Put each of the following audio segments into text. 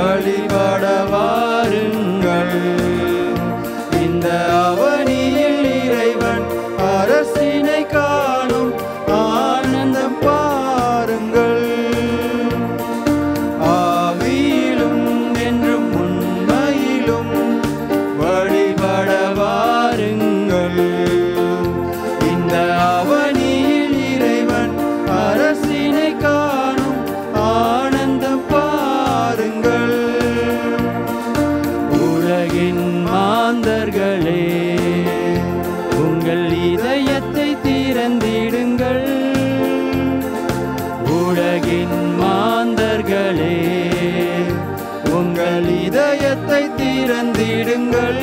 வழிபட வாருங்கள் இந்த அவனியில் இறைவன் அரசினை காணும் ஆனந்தம் பாருங்கள் ஆவியிலும் என்றும் உண்மையிலும் வழிபட வாருங்கள் இந்த அவனியில் இறைவன் அரசினை காணும் ஆனந்தம் பாருங்கள் உலகின் மாந்தர்களே உங்கள் இதயத்தை திறந்திடுங்கள் உலகின் மாந்தர்களே உங்கள் இதயத்தை திறந்திடுங்கள்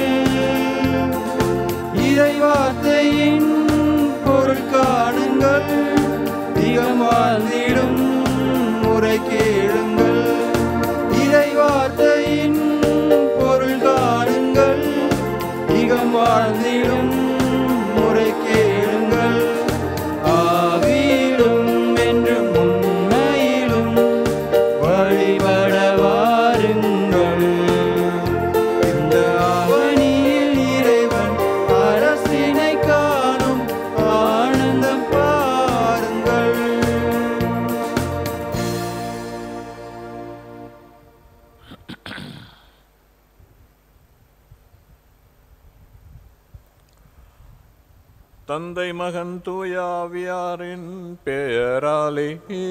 இறைவார்த்தையின் பொருள் காணுங்கள் திகம் வாழ்ந்திடும் முறை கேளுங்கள் இறைவார்த்தையின் பொருள் காணுங்கள் திகம் வாழ்ந்திடும் முறை கேளுங்கள் ஆவியிலும் என்றும் உண்மையிலும் வழிபட வாருங்கள் இந்த அவனியில் இறைவன் அரசினை காணும் ஆனந்தம் பாருங்கள் தந்தை மகன் தூயாவியாரின் பெயராலே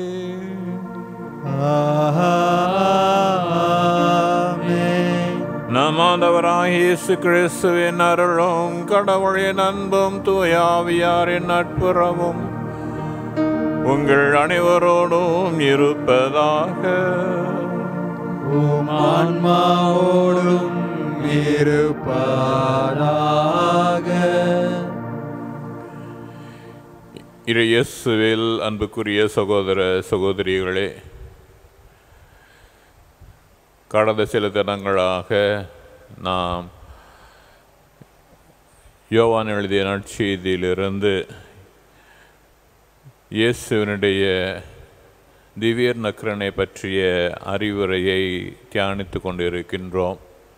ஆமென். நம் ஆண்டவராகிய இயேசு கிறிஸ்துவின் அருளும் கடவுளின் அன்பும் தூயாவியாரின் நட்புறவும் உங்கள் அனைவரோடும் இருப்பதாக உம் ஆன்மாவோடும் இருப்பாராக இரு இயேசுவில் அன்புக்குரிய சகோதர சகோதரிகளே கடந்த சில தினங்களாக நாம் யோவான் எழுதிய நற்செய்தியிலிருந்து இயேசுவினுடைய திவ்யர் நக்கரனை பற்றிய அறிவுரையை தியானித்து கொண்டிருக்கின்றோம்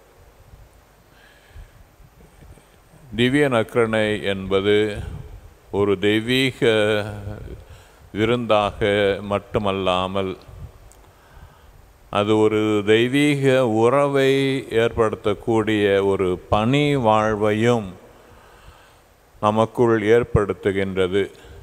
திவ்ய நக்கரணை என்பது ஒரு தெய்வீக விருந்தாக மட்டுமல்லாமல் அது ஒரு தெய்வீக உறவை ஏற்படுத்தக்கூடிய ஒரு பணி வாழ்வையும் நமக்குள் ஏற்படுத்துகின்றது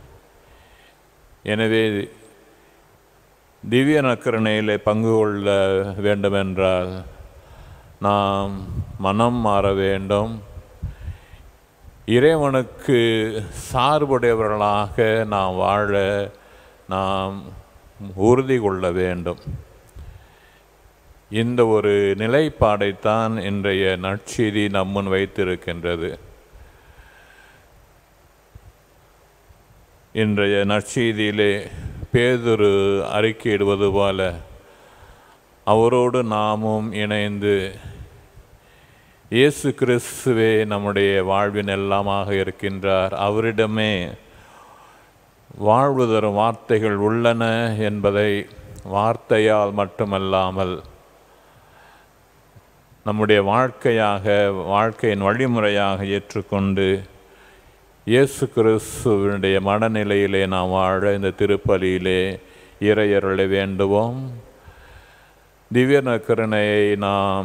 எனவே திவ்ய நக்கரணையில் பங்கு கொள்ள வேண்டுமென்றால் நாம் மனம் மாற வேண்டும் இறைவனுக்கு சார்புடையவர்களாக நாம் வாழ நாம் உறுதி கொள்ள வேண்டும் இந்த ஒரு நிலைப்பாடைத்தான் இன்றைய நற்செய்தி நம்முன் வைத்திருக்கின்றது இன்றைய நற்செய்தியிலே பேதுரு அறிக்கையிடுவது போல அவரோடு நாமும் இணைந்து இயேசு கிறிஸ்துவே நம்முடைய வாழ்வின் எல்லாமாக இருக்கின்றார் அவரிடமே வாழ்வு தரும் வார்த்தைகள் உள்ளன என்பதை வார்த்தையால் மட்டுமல்லாமல் நம்முடைய வாழ்க்கையாக வாழ்க்கையின் வழிமுறையாக ஏற்றுக்கொண்டு இயேசு கிறிஸ்துவனுடைய மனநிலையிலே நாம் வாழ இந்த திருப்பலியிலே இறையருளை வேண்டுவோம் திவ்ய நக்கருணையை நாம்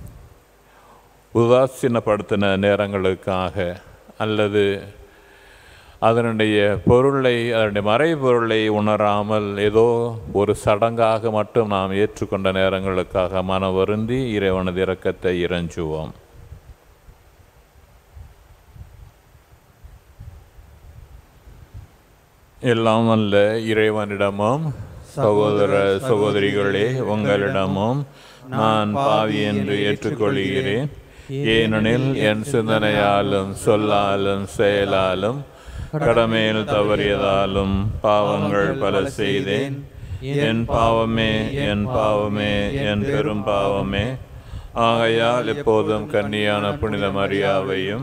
உதாசீனப்படுத்தின நேரங்களுக்காக அல்லது அதனுடைய பொருளை அதனுடைய மறைபொருளை உணராமல் ஏதோ ஒரு சடங்காக மட்டும் நாம் ஏற்றுக்கொண்ட நேரங்களுக்காக மன வருந்தி இறைவனது இரக்கத்தை இறைஞ்சுவோம் எல்லாம் அல்ல இறைவனிடமும் சகோதர சகோதரிகளே உங்களிடமும் நான் பாவி என்று ஏற்றுக்கொள்கிறேன் ஏனெனில் என் சிந்தனையாலும் சொல்லாலும் செயலாலும் கடமையில் தவறியதாலும் பாவங்கள் பல செய்தேன் என் பாவமே என் பாவமே என் பெரும் பாவமே ஆகையால் எப்போதும் கன்னியான புனித மரியாவையும்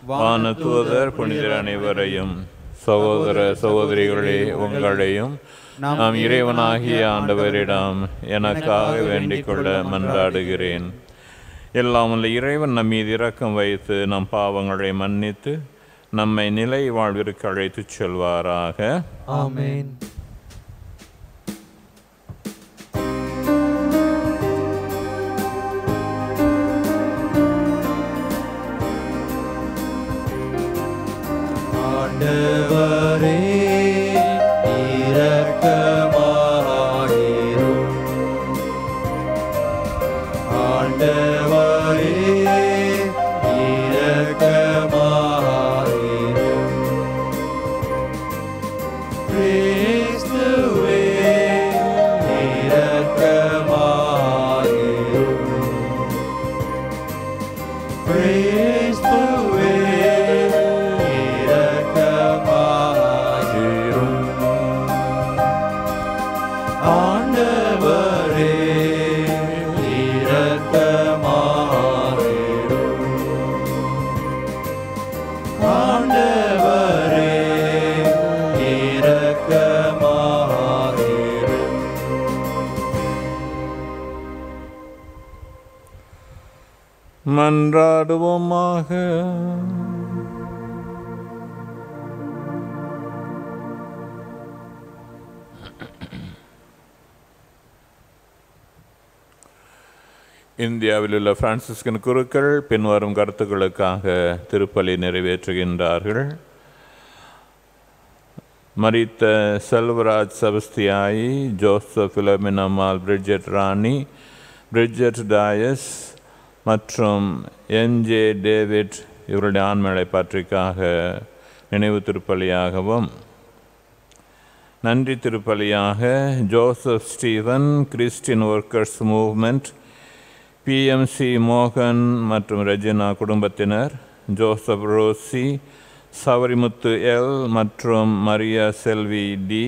வானதூதர் புனிதர் அனைவரையும் சகோதர சகோதரிகளே உங்களையும் நாம் இறைவனாகிய ஆண்டவரிடம் எனக்காக வேண்டிக் கொள்ள மன்றாடுகிறேன் எல்லாம் உள்ள இறைவன் நம் மீது இரக்கம் வைத்து நம் பாவங்களை மன்னித்து நம்மை நிலை வாழ்விற்கு அழைத்துச் செல்வாராக ஆமென் ஆண்டவரே இரக்கமாயிரும் ஆண்டவரே இரக்கமாயிரும் கிறிஸ்துவே இரக்கமாயிரும் கிறிஸ்துவே இரக்கமாயிரும் ஆண்டவரே இரக்கமாயிரும் ஆண்டவரே இரக்கமாயிரும் மன்றாடுவோமாக இந்தியாவில் உள்ள பிரான்சிஸ்கன் குருக்கள் பின்வரும் கருத்துக்களுக்காக திருப்பலி நிறைவேற்றுகின்றார்கள் மரித்த செல்வராஜ் சபஸ்தியாயி ஜோசப் பிலமினம்மாள் பிரிட்ஜெட் ராணி பிரிட்ஜெட் டாயஸ் மற்றும் என்ஜே டேவிட் இவருடைய ஆண்மலை பற்றிக்காக நினைவு திருப்பலியாகவும் நன்றி திருப்பலியாக Joseph Steven Christian workers movement PMC மோகன் மற்றும் ரெஜினா குடும்பத்தினர் ஜோசப் ரோசி சவரிமுத்து எல் மற்றும் மரியா செல்வி டி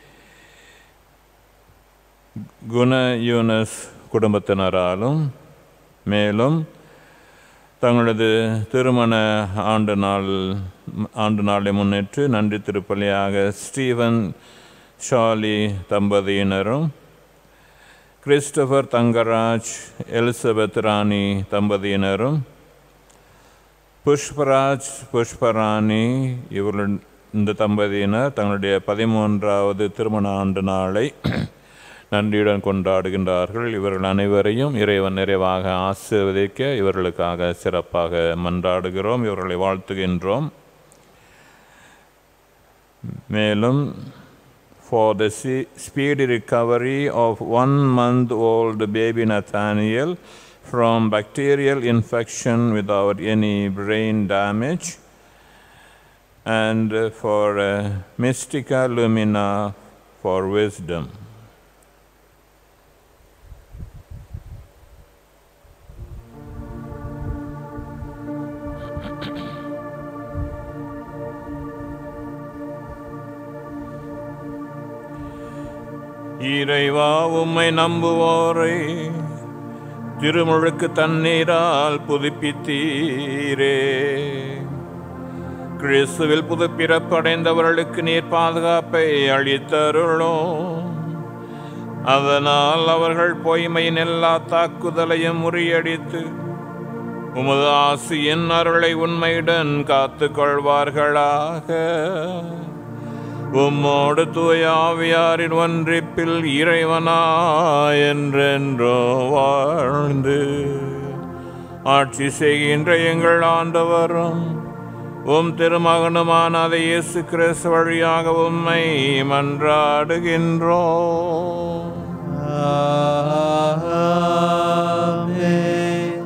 குண யூனஸ் குடும்பத்தினராலும் மேலும் தங்களது திருமண ஆண்டு நாள் ஆண்டு நாளை முன்னிட்டு நன்றி திருப்பலியாக ஸ்டீவன் ஷாலி தம்பதியினரும் கிறிஸ்டபர் தங்கராஜ் எலிசபெத் ராணி தம்பதியினரும் புஷ்பராஜ் புஷ்பராணி இவர்கள் இந்த தம்பதியினர் தங்களுடைய பதிமூன்றாவது திருமண ஆண்டு நாளை நன்றியுடன் கொண்டாடுகின்றார்கள் இவர்கள் அனைவரையும் இறைவன் நிறைவாக ஆசீர்வதிக்க இவர்களுக்காக சிறப்பாக மன்றாடுகிறோம் இவர்களை வாழ்த்துகின்றோம் மேலும் for the se- speedy recovery of one month old baby Nathaniel from bacterial infection without any brain damage, and uh, for uh, Mystica Lumina for wisdom. இறைவா உம்மை நம்புவோரை திருமுழுக்கு தண்ணீரால் புதுப்பித்தீரே கிறிஸ்துவில் புதுப்பிறப்படைந்தவர்களுக்கு நீர் பாதுகாப்பை அளித்தருளும் அதனால் அவர்கள் பொய்மையின் எல்லா தாக்குதலையும் முறியடித்து உமது ஆசியின் அருளை உண்மையுடன் காத்து கொள்வார்களாக உம்மோடு தூய ஆவியாரின் ஒன்றிப்பில் இறைவனா என்றென்றோ வாழ்ந்து ஆட்சி செய்கின்ற எங்கள் ஆண்டவரும் உம் திருமகனுமான அதை இயேசு கிறிஸ்து வழியாக உம்மை மன்றாடுகின்றோம் ஆமென்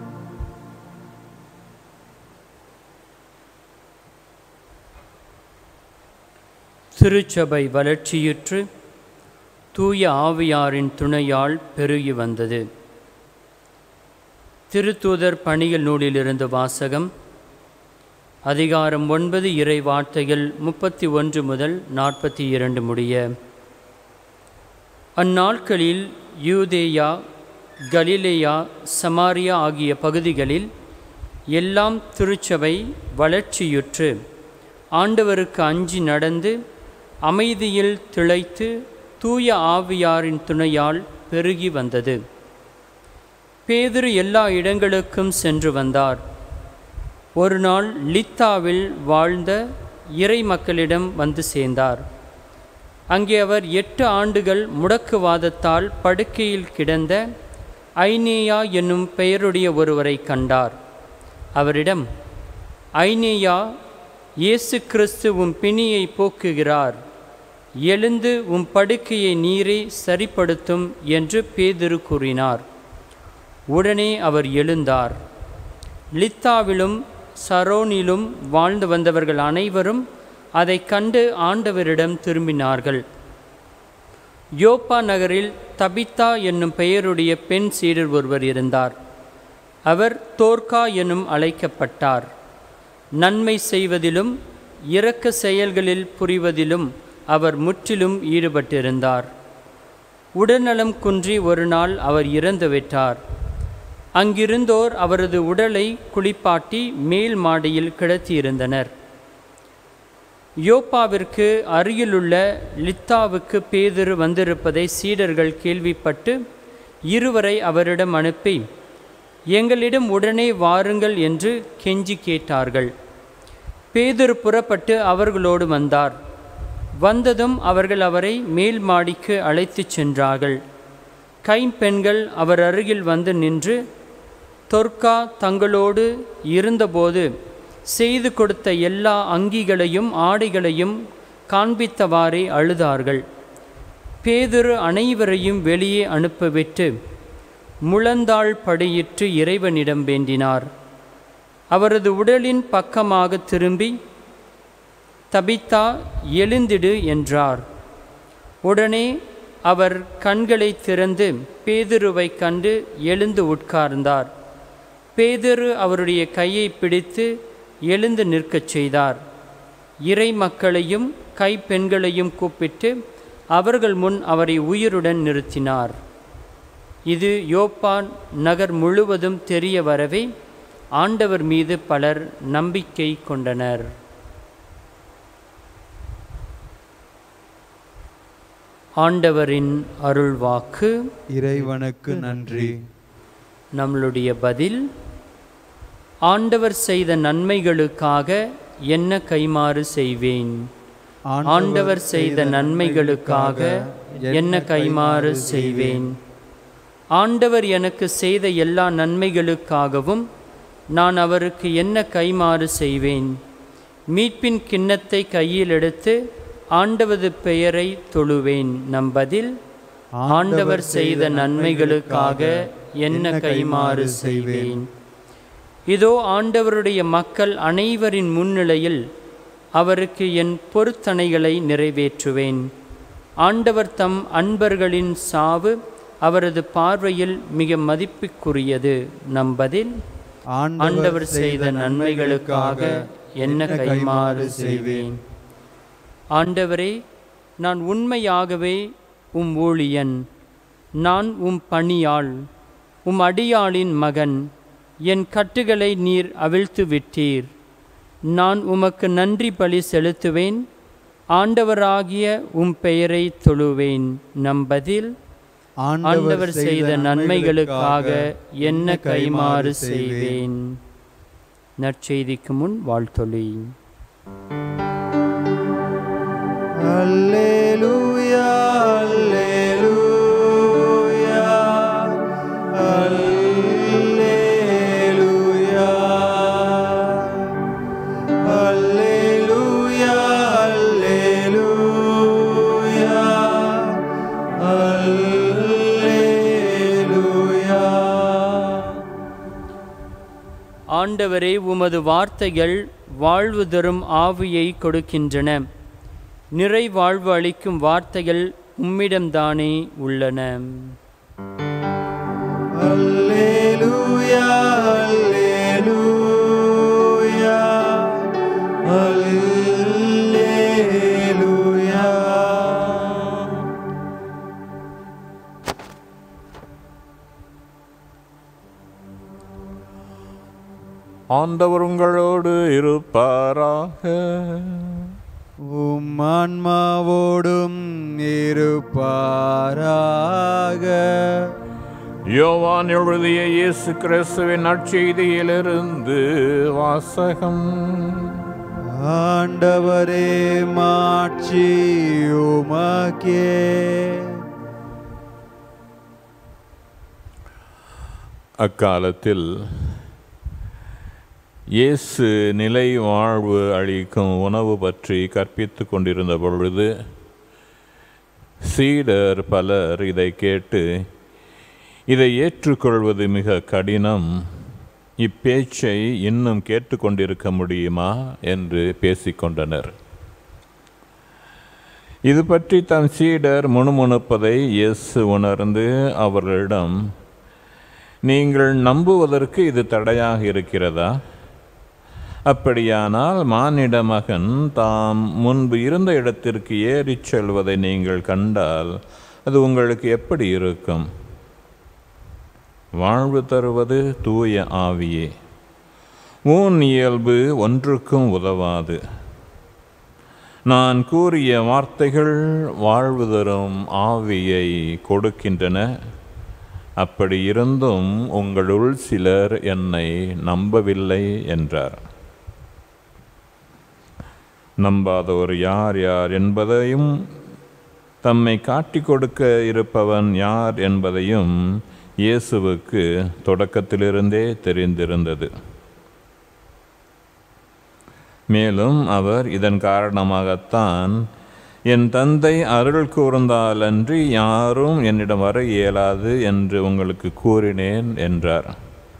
திருச்சபை வளர்ச்சியுற்று தூய ஆவியாரின் துணையால் பெருகி வந்தது திருத்தூதர் பணிகள் நூலிலிருந்து வாசகம் அதிகாரம் ஒன்பது இறை வார்த்தைகள் முப்பத்தி ஒன்று முதல் நாற்பத்தி இரண்டு முடிய அந்நாட்களில் யூதேயா கலிலேயா சமாரியா ஆகிய பகுதிகளில் எல்லாம் திருச்சபை வளர்ச்சியுற்று ஆண்டவருக்கு அஞ்சி நடந்து அமைதியில் திளைத்து தூய ஆவியாரின் துணையால் பெருகி வந்தது பேதுரு எல்லா இடங்களுக்கும் சென்று வந்தார் ஒரு நாள் லித்தாவில் வாழ்ந்த இறை மக்களிடம் வந்து சேர்ந்தார் அங்கே அவர் எட்டு ஆண்டுகள் முடக்குவாதத்தால் படுக்கையில் கிடந்த ஐனேயா என்னும் பெயருடைய ஒருவரை கண்டார் அவரிடம் ஐனேயா இயேசு கிறிஸ்து உம் பிணியை போக்குகிறார் எழுந்து உம் படுக்கையை நீரே சரிப்படுத்தும் என்று பேதிரு கூறினார் உடனே அவர் எழுந்தார் லித்தாவிலும் சரோனிலும் வாழ்ந்து வந்தவர்கள் அனைவரும் அதைக் கண்டு ஆண்டவரிடம் திரும்பினார்கள் யோப்பா நகரில் தபித்தா என்னும் பெயருடைய பெண் சீடர் ஒருவர் இருந்தார் அவர் தோர்கா எனும் அழைக்கப்பட்டார் நன்மை செய்வதிலும் இரக்க செயல்களில் புரிவதிலும் அவர் முற்றிலும் ஈடுபட்டிருந்தார் உடல்நலம் குன்றி ஒரு நாள் அவர் இறந்துவிட்டார் அங்கிருந்தோர் அவரது உடலை குளிப்பாட்டி மேல் மாடியில் கிடத்தியிருந்தனர் யோப்பாவிற்கு அருகிலுள்ள லித்தாவுக்கு பேதுரு வந்திருப்பதை சீடர்கள் கேள்விப்பட்டு இருவரை அவரிடம் அனுப்பி எங்களிடம் உடனே வாருங்கள் என்று கெஞ்சி கேட்டார்கள் பேதுரு புறப்பட்டு அவர்களோடு வந்தார் வந்ததும் அவர்கள் அவரை மேல் மாடிக்கு அழைத்துச் சென்றார்கள் கைம்பெண்கள் அவர் அருகில் வந்து நின்று தொர்க்கா தங்களோடு இருந்தபோது செய்து கொடுத்த எல்லா அங்கிகளையும் ஆடைகளையும் காண்பித்தவாறே அழுதார்கள் பேதுரு அனைவரையும் வெளியே அனுப்பிவிட்டு முழந்தாள் படியிட்டு இறைவனிடம் வேண்டினார் அவரது உடலின் பக்கமாக திரும்பி தபித்தா எழுந்திடு என்றார் உடனே அவர் கண்களை திறந்து பேதுருவைக் கண்டு எழுந்து உட்கார்ந்தார் பேதுரு அவருடைய கையை பிடித்து எழுந்து நிற்கச் செய்தார் இறை மக்களையும் கைப்பெண்களையும் கூப்பிட்டு அவர்கள் முன் அவரை உயிருடன் நிறுத்தினார் இது யோப்பான் நகர் முழுவதும் தெரிய வரவே ஆண்டவர் மீது பலர் நம்பிக்கை கொண்டனர் ஆண்டவரின் அருள்வாக்கு இறைவனுக்கு நன்றி நம்மளுடைய பதில் ஆண்டவர் செய்த நன்மைகளுக்காக என்ன கைமாறு செய்வேன் ஆண்டவர் செய்த நன்மைகளுக்காக என்ன கைமாறு செய்வேன் ஆண்டவர் எனக்கு செய்த எல்லா நன்மைகளுக்காகவும் நான் அவருக்கு என்ன கைமாறு செய்வேன் மீட்பின் கிண்ணத்தை கையில் எடுத்து ஆண்டவது பெயரை தொழுவேன் நம்பதில் ஆண்டவர் செய்த நன்மைகளுக்காக என்ன கைமாறு செய்வேன் இதோ ஆண்டவருடைய மக்கள் அனைவரின் முன்னிலையில் அவருக்கு என் பொருத்தனைகளை நிறைவேற்றுவேன் ஆண்டவர் தம் அன்பர்களின் சாவு அவரது பார்வையில் மிக மதிப்புக்குரியது நம்பதில் ஆண்டவர் செய்த நன்மைகளுக்காக என்ன கைமாறு செய்வேன் ஆண்டவரே நான் உண்மையாகவே உம் ஊழியன் நான் உம் பணியாள் உம் அடியாளின் மகன் என் கட்டுகளை நீர் அவிழ்த்து விட்டீர் நான் உமக்கு நன்றி பலி செலுத்துவேன் ஆண்டவராகிய உம் பெயரை தொழுவேன் நம்பதில் ஆண்டவர் செய்த நன்மைகளுக்காக என்ன கைமாறு செய்வேன் நற்செய்திக்கு முன் வாழ்த்தொழி அல்லேலூயா அல்லேலூயா அல்லேலூயா அல்லேலூயா அல்லேலூயா அல்லேலூயா ஆண்டவரே உமது வார்த்தைகள் வாழ்வு தரும் ஆவியை கொடுக்கின்றன நிறை வாழ்வு அளிக்கும் வார்த்தைகள் உம்மிடம்தானே உள்ளன அல்லேலூயா அல்லேலூயா அல்லேலூயா ஆண்டவர் உங்களோடு இருப்பாராக உம் ஆன்மாவோடும் இருப்பாராக யோவான் எழுதிய இயேசு கிறிஸ்துவின் நற்செய்தியிலிருந்து வாசகம் ஆண்டவரே மாட்சி உமக்கே அக்காலத்தில் இயேசு நிலை வாழ்வு அளிக்கும் உணவு பற்றி கற்பித்து கொண்டிருந்த பொழுது சீடர் பலர் இதை கேட்டு இதை ஏற்றுக்கொள்வது மிக கடினம் இப்பேச்சை இன்னும் கேட்டுக்கொண்டிருக்க முடியுமா என்று பேசிக்கொண்டனர் இது பற்றி தம் சீடர் முணுமுணுப்பதை இயேசு உணர்ந்து அவர்களிடம் நீங்கள் நம்புவதற்கு இது தடையாக இருக்கிறதா அப்படியானால் மானிட மகன் தாம் முன்பு இருந்த இடத்திற்கு ஏறிச் செல்வதை நீங்கள் கண்டால் அது உங்களுக்கு எப்படி இருக்கும் வாழ்வு தருவது தூய ஆவியே ஊன் இயல்பு ஒன்றுக்கும் உதவாது நான் கூறிய வார்த்தைகள் வாழ்வு தரும் ஆவியை கொடுக்கின்றன அப்படி இருந்தும் உங்களுள் சிலர் என்னை நம்பவில்லை என்றார் நம்பாதவர் யார் யார் என்பதையும் தம்மை காட்டிக் கொடுக்க இருப்பவன் யார் என்பதையும் இயேசுவுக்கு தொடக்கத்திலிருந்தே தெரிந்திருந்தது மேலும் அவர் இதன் காரணமாகத்தான் என் தந்தை அருள் கூர்ந்தாலன்றி யாரும் என்னிடம் வர இயலாது என்று உங்களுக்கு கூறினேன் என்றார்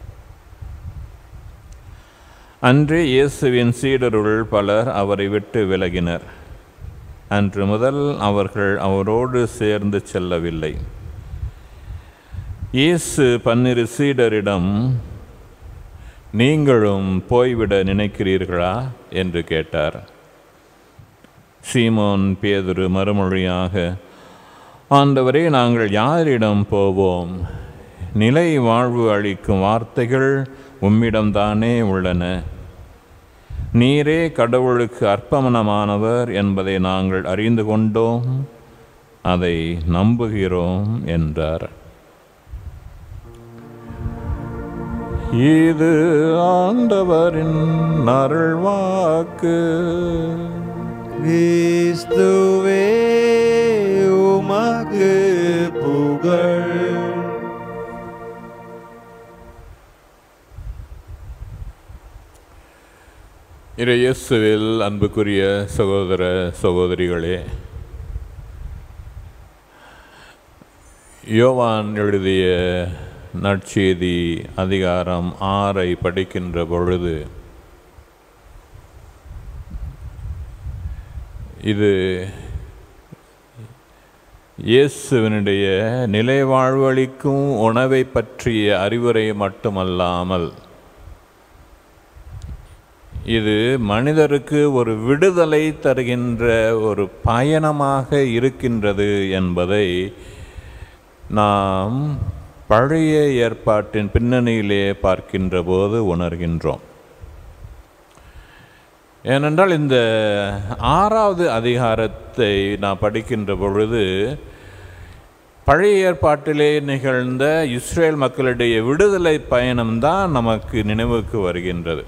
அன்றே இயேசுவின் சீடருள் பலர் அவரை விட்டு விலகினர் அன்று முதல் அவர்கள் அவரோடு சேர்ந்து செல்லவில்லை இயேசு பன்னிரு சீடரிடம் நீங்களும் போய்விட நினைக்கிறீர்களா என்று கேட்டார் சீமோன் பேதுரு மறுமொழியாக ஆண்டவரே நாங்கள் யாரிடம் போவோம் நிலை வாழ்வு அளிக்கும் வார்த்தைகள் உம்மிடம்தானே உள்ளன நீரே கடவுளுக்கு அர்ப்பணமானவர் என்பதை நாங்கள் அறிந்து கொண்டோம் அதை நம்புகிறோம் என்றார் இது ஆண்டவரின் அருள்வாக்கு கிறிஸ்துவே உமக்கு புகழ் இறை இயேசுவில் அன்புக்குரிய சகோதர சகோதரிகளே யோவான் எழுதிய நற்செய்தி அதிகாரம் ஆறை படிக்கின்ற பொழுது இது இயேசுவினுடைய நிலை வாழ்வளிக்கும் உணவை பற்றிய அறிவுரை மட்டுமல்லாமல் இது மனிதருக்கு ஒரு விடுதலை தருகின்ற ஒரு பயணமாக இருக்கின்றது என்பதை நாம் பழைய ஏற்பாட்டின் பின்னணியிலே பார்க்கின்ற போது உணர்கின்றோம் ஏனென்றால் இந்த ஆறாவது அதிகாரத்தை நான் படிக்கின்ற பொழுது பழைய ஏற்பாட்டிலே நிகழ்ந்த இஸ்ரேல் மக்களுடைய விடுதலை பயணம்தான் நமக்கு நினைவுக்கு வருகின்றது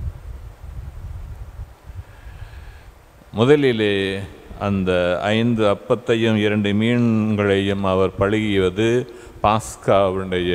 முதலிலே அந்த ஐந்து அப்பத்தையும் இரண்டு மீன்களையும் அவர் பழகியது பாஸ்காவுடைய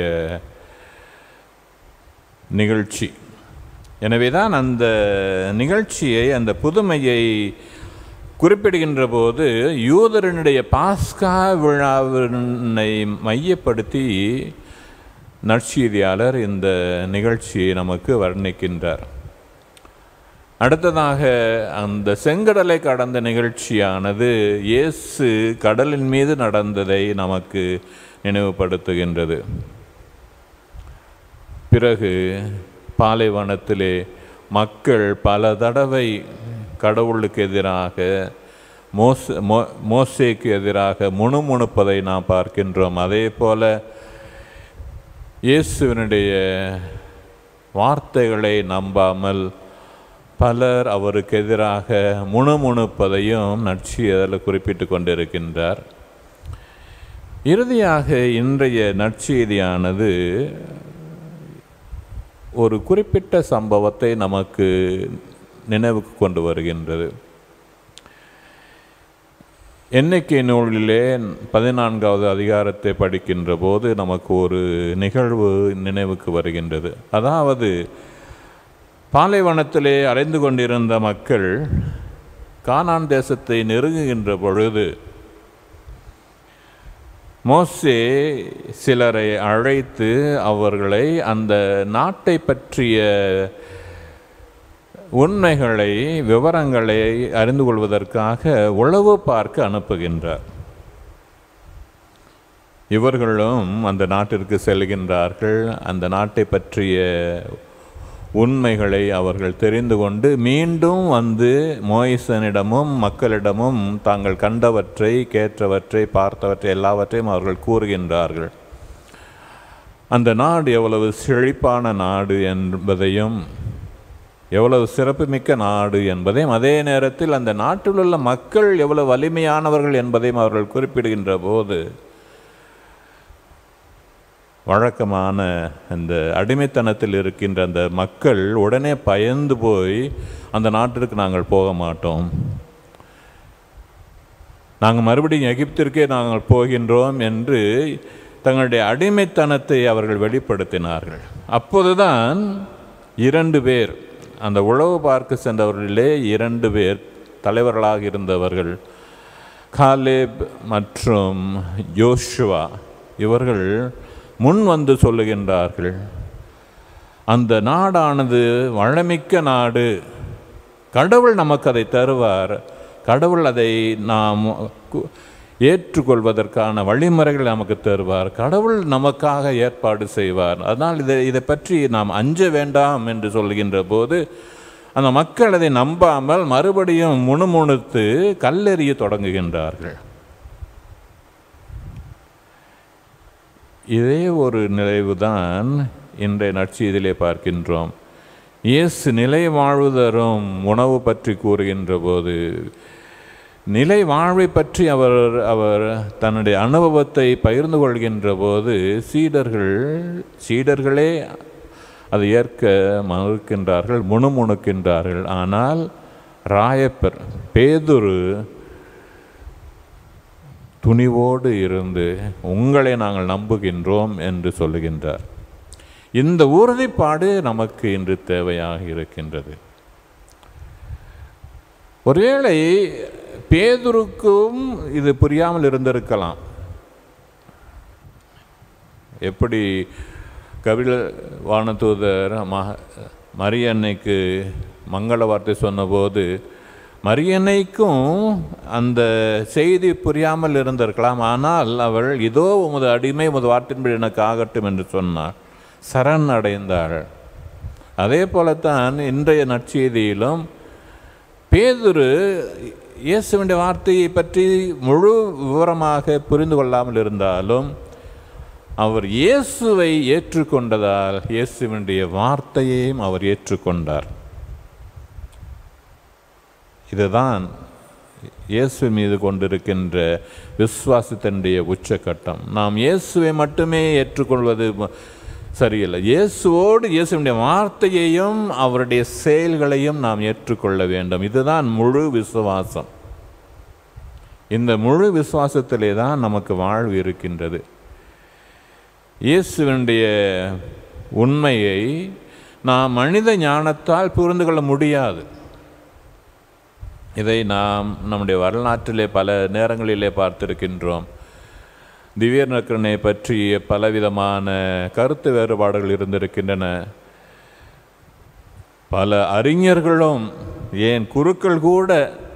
நிகழ்ச்சி எனவேதான் அந்த நிகழ்ச்சியை அந்த புதுமையை குறிப்பிடுகின்ற போது யூதரனுடைய பாஸ்கா விழாவினை மையப்படுத்தி நற்செய்தியாளர் இந்த நிகழ்ச்சியை நமக்கு வர்ணிக்கின்றார் அடுத்ததாக அந்த செங்கடலை கடந்த நிகழ்ச்சியானது இயேசு கடலின் மீது நடந்ததை நமக்கு நினைவுபடுத்துகின்றது பிறகு பாலைவனத்திலே மக்கள் பல தடவை கடவுளுக்கு எதிராக மோச மோ மோசேக்கு எதிராக முணுமுணுப்பதை நாம் பார்க்கின்றோம் அதே போல இயேசுவினுடைய வார்த்தைகளை நம்பாமல் பலர் அவருக்கு எதிராக முணுமுணுப்பதையும் நட்சி அதில் குறிப்பிட்டு கொண்டிருக்கின்றார் இறுதியாக இன்றைய நற்செய்தியானது ஒரு குறிப்பிட்ட சம்பவத்தை நமக்கு நினைவுக்கு கொண்டு வருகின்றது எண்ணிக்கை நூலிலே பதினான்காவது அதிகாரத்தை படிக்கின்ற போது நமக்கு ஒரு நிகழ்வு நினைவுக்கு வருகின்றது அதாவது பாலைவனத்திலே அலைந்து கொண்டிருந்த மக்கள் கானான் தேசத்தை நெருங்குகின்ற பொழுது மோசே சிலரை அழைத்து அவர்களை அந்த நாட்டை பற்றிய உண்மைகளை விவரங்களை அறிந்து கொள்வதற்காக உளவு பார்க்க அனுப்புகின்றார் இவர்களும் அந்த நாட்டிற்கு செல்கின்றார்கள் அந்த நாட்டை பற்றிய உண்மைகளை அவர்கள் தெரிந்து கொண்டு மீண்டும் வந்து மோயிசனிடமும் மக்களிடமும் தாங்கள் கண்டவற்றை கேட்டவற்றை பார்த்தவற்றை எல்லாவற்றையும் அவர்கள் கூறுகின்றார்கள் அந்த நாடு எவ்வளவு செழிப்பான நாடு என்பதையும் எவ்வளவு சிறப்புமிக்க நாடு என்பதையும் அதே நேரத்தில் அந்த நாட்டில் உள்ள மக்கள் எவ்வளவு வலிமையானவர்கள் என்பதையும் அவர்கள் குறிப்பிடுகின்ற போது வழக்கமான அந்த அடிமைத்தனத்தில் இருக்கின்ற அந்த மக்கள் உடனே பயந்து போய் அந்த நாட்டிற்கு நாங்கள் போக மாட்டோம் நாங்கள் மறுபடியும் எகிப்திற்கே நாங்கள் போகின்றோம் என்று தங்களுடைய அடிமைத்தனத்தை அவர்கள் வெளிப்படுத்தினார்கள் அப்போதுதான் இரண்டு பேர் அந்த உழவு பார்க்க சென்றவர்களிலே இரண்டு பேர் தலைவர்களாக இருந்தவர்கள் காலேப் மற்றும் யோசுவா இவர்கள் முன் வந்து சொல்லுகின்றார்கள் அந்த நாடானது வளமிக்க நாடு கடவுள் நமக்கு அதை தருவார் கடவுள் அதை நாம் கு- ஏற்றுக்கொள்வதற்கான வழிமுறைகளை நமக்கு தருவார் கடவுள் நமக்காக ஏற்பாடு செய்வார் அதனால் இதை இதை பற்றி நாம் அஞ்ச வேண்டாம் என்று சொல்கின்ற போது அந்த மக்கள் அதை நம்பாமல் மறுபடியும் முணுமுணுத்து கல்லெறிய தொடங்குகின்றார்கள் இதே ஒரு நிலைவுதான் இன்றைய நற்செய்தியிலே பார்க்கின்றோம் இயேசு நிலை வாழ்வுதரும் உணவு பற்றி கூறுகின்ற போது நிலை வாழ்வை பற்றி அவர் அவர் தன்னுடைய அனுபவத்தை பகிர்ந்து கொள்கின்ற போது சீடர்கள் சீடர்களே அதை ஏற்க மறுக்கின்றார்கள் முணுமுணுக்கின்றார்கள் ஆனால் ராயப்பர் பேதுரு துணிவோடு இருந்து உங்களை நாங்கள் நம்புகின்றோம் என்று சொல்லுகின்றார் இந்த உறுதிப்பாடு நமக்கு இன்று தேவையாக இருக்கின்றது ஒருவேளை பேதுருக்கும் இது புரியாமல் இருந்திருக்கலாம் எப்படி கபில வானதூதர் ம மரியன்னைக்கு மங்கள வார்த்தை சொன்னபோது மரியன்னைக்கும் அந்த செய்தி புரியாமல் இருந்திருக்கலாம் ஆனால் அவள் இதோ உமது அடிமை உமது வார்த்தையின்படி எனக்கு ஆகட்டும் என்று சொன்னாள் சரண் அடைந்தாள் அதே போலத்தான் இன்றைய நற்செய்தியிலும் பேதுரு இயேசுவிൻ്റെ வார்த்தையை பற்றி முழு விவரமாக புரிந்து கொள்ளாமல் இருந்தாலும் அவர் இயேசுவை ஏற்றுக்கொண்டதால் இயேசுவினுடைய வார்த்தையையும் அவர் ஏற்றுக்கொண்டார் இதுதான் இயேசு மீது கொண்டிருக்கின்ற விசுவாசத்தினுடைய உச்சக்கட்டம் நாம் இயேசுவை மட்டுமே ஏற்றுக்கொள்வது ம- சரியில்லை இயேசுவோடு இயேசுவினுடைய வார்த்தையையும் அவருடைய செயல்களையும் நாம் ஏற்றுக்கொள்ள வேண்டும் இதுதான் முழு விசுவாசம் இந்த முழு விசுவாசத்திலே தான் நமக்கு வாழ்வு இருக்கின்றது இயேசுவினுடைய உண்மையை நாம் மனித ஞானத்தால் புரிந்து கொள்ள முடியாது இதை நாம் நம்முடைய வரலாற்றிலே பல நேரங்களிலே பார்த்திருக்கின்றோம் திவ்ய நக்கரனை பற்றிய பலவிதமான கருத்து வேறுபாடுகள் இருந்திருக்கின்றன பல அறிஞர்களும் ஏன் குருக்கள் கூட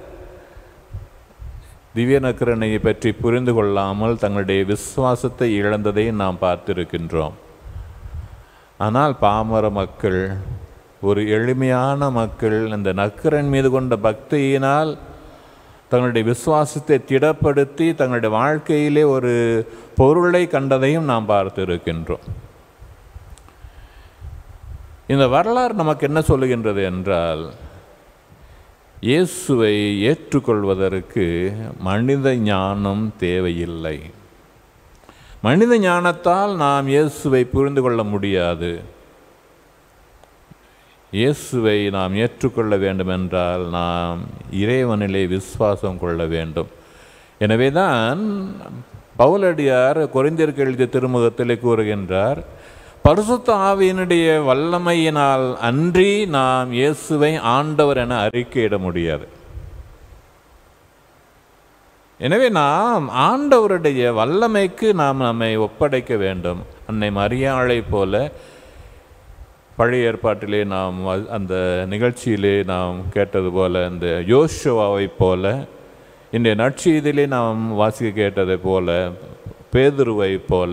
திவ்ய நக்கரனை பற்றி புரிந்து கொள்ளாமல் தங்களுடைய விசுவாசத்தை இழந்ததை நாம் பார்த்திருக்கின்றோம் ஆனால் பாமர மக்கள் ஒரு எளிமையான மக்கள் இந்த நக்கரன் மீது கொண்ட பக்தியினால் தங்களுடைய விசுவாசத்தை திடப்படுத்தி தங்களுடைய வாழ்க்கையிலே ஒரு பொருளை கண்டதையும் நாம் பார்த்திருக்கின்றோம் இந்த வரலாறு நமக்கு என்ன சொல்லுகின்றது என்றால் இயேசுவை ஏற்றுக்கொள்வதற்கு மனித ஞானம் தேவையில்லை மனித ஞானத்தால் நாம் இயேசுவை புரிந்து கொள்ள முடியாது இயேசுவை நாம் ஏற்றுக்கொள்ள வேண்டுமென்றால் நாம் இறைவனிலே விசுவாசம் கொள்ள வேண்டும் எனவே தான் பவுலடியார் கொரிந்தியருக்கு எழுதிய திருமுகத்திலே கூறுகின்றார் பரிசுத்த ஆவியினுடைய வல்லமையினால் அன்றி நாம் இயேசுவை ஆண்டவர் என அறிக்கையிட முடியாது எனவே நாம் ஆண்டவருடைய வல்லமைக்கு நாம் நம்மை ஒப்படைக்க வேண்டும் அன்னை மரியாளை போல பழைய ஏற்பாட்டிலே நாம் வ- அந்த நிகழ்ச்சியிலே நாம் கேட்டது போல இந்த யோசுவாவை போல இன்றைய நற்செய்தியிலே நாம் வாசிக்க கேட்டதை போல பேதுருவை போல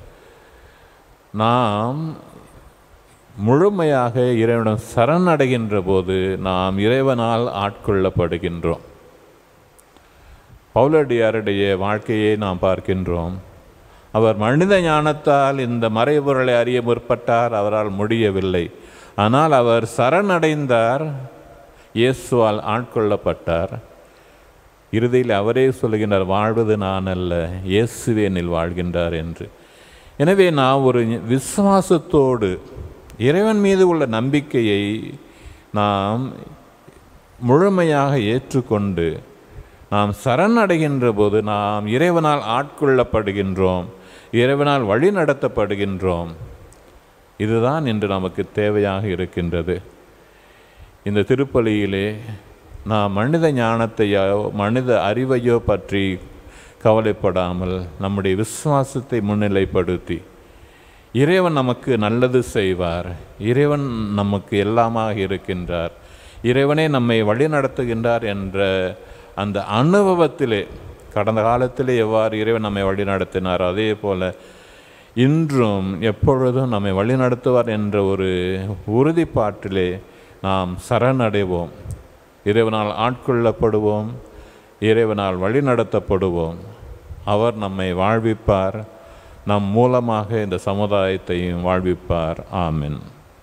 நாம் முழுமையாக இறைவனிடம் சரணடைகின்ற போது நாம் இறைவனால் ஆட்கொள்ளப்படுகின்றோம் பவுலடியாருடைய வாழ்க்கையை நாம் பார்க்கின்றோம் அவர் மனித ஞானத்தால் இந்த மறைபொருளை அறிய முற்பட்டார் அவரால் முடியவில்லை ஆனால் அவர் சரணடைந்தார் இயேசுவால் ஆட்கொள்ளப்பட்டார் இறுதியில் அவரே சொல்கின்றார் வாழ்வது நான் அல்ல இயேசுவே என்னில் வாழ்கின்றார் என்று எனவே நாம் ஒரு விசுவாசத்தோடு இறைவன் மீது உள்ள நம்பிக்கையை நாம் முழுமையாக ஏற்றுக்கொண்டு நாம் சரணடைகின்ற போது நாம் இறைவனால் ஆட்கொள்ளப்படுகின்றோம் இறைவனால் வழி நடத்தப்படுகின்றோம் இதுதான் இன்று நமக்கு தேவையாக இருக்கின்றது இந்த திருப்பலியிலே நாம் மனித ஞானத்தையோ மனித அறிவையோ பற்றி கவலைப்படாமல் நம்முடைய விசுவாசத்தை முன்னிலைப்படுத்தி இறைவன் நமக்கு நல்லது செய்வார் இறைவன் நமக்கு எல்லாமாக இருக்கின்றார் இறைவனே நம்மை வழிநடத்துகின்றார் என்ற அந்த அனுபவத்திலே கடந்த காலத்திலே எவ்வாறு இறைவன் நம்மை வழிநடத்தினார் அதே போல இன்றும் எப்பொழுதும் நம்மை வழிநடத்துவார் என்ற ஒரு உறுதிப்பாட்டிலே நாம் சரணடைவோம் இறைவனால் ஆட்கொள்ளப்படுவோம் இறைவனால் வழிநடத்தப்படுவோம் அவர் நம்மை வாழ்விப்பார் நம் மூலமாக இந்த சமுதாயத்தையும் வாழ்விப்பார் ஆமென்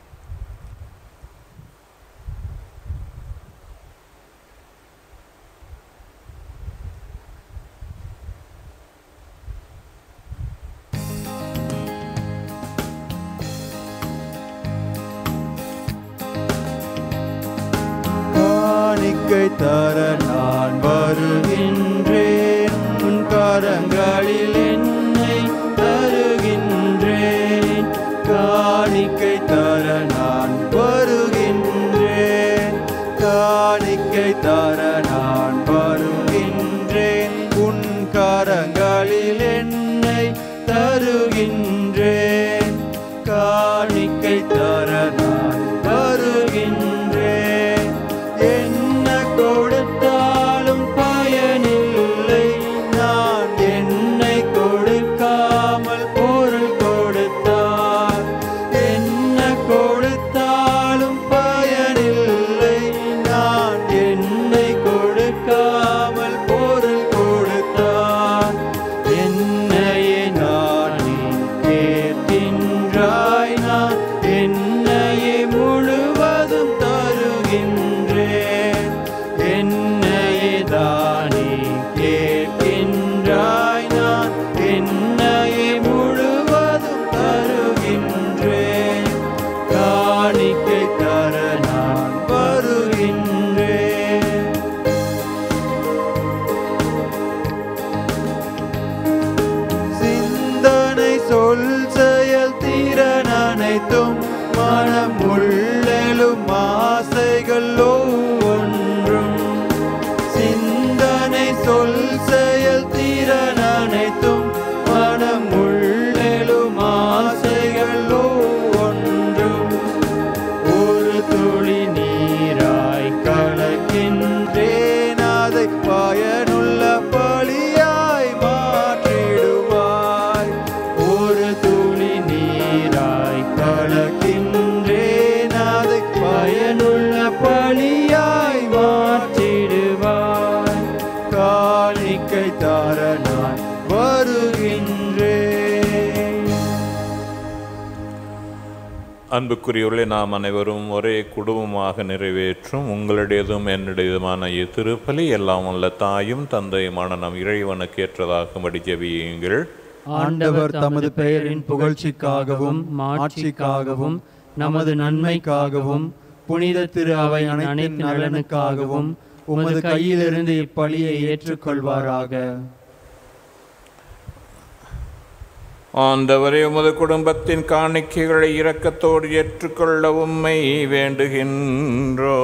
காணிக்கை தர நான் வருகின்றேன் உன் கரங்களில் என்னை தருகின்றேன் காணிக்கை தர நான் வருகின்றேன் காணிக்கை தர நான் வருகின்றேன் உன் கரங்களில் என்னை தருகின்றேன் காணிக்கை தர நான் வருகின்றேன் என்ன கொடுத்தாலும் பயனில்லை நான் என்னை அன்புக்குரியவர்களே நாம் அனைவரும் ஒரே குடும்பமாக நிறைவேற்றும் உங்களுடையதும் என்னுடையதுமான இத்திருப்பலி எல்லாம் உள்ள தாயும் தந்தையுமான நம் இறைவனுக்கு ஏற்றதாகும்படி ஜெபியுங்கள் ஆண்டவர் தமது பெயரின் புகழ்ச்சிக்காகவும் மாட்சிக்காகவும் நமது நன்மைக்காகவும் புனித திரு அவை அனைத்து நலனுக்காகவும் உமது கையிலிருந்து இப்பலியை ஏற்றுக்கொள்வாராக ஆண்டவரே உமது குடும்பத்தின் காணிக்கைகளை இரக்கத்தோடு ஏற்றுக்கொள்ள உம்மை வேண்டுகின்றோ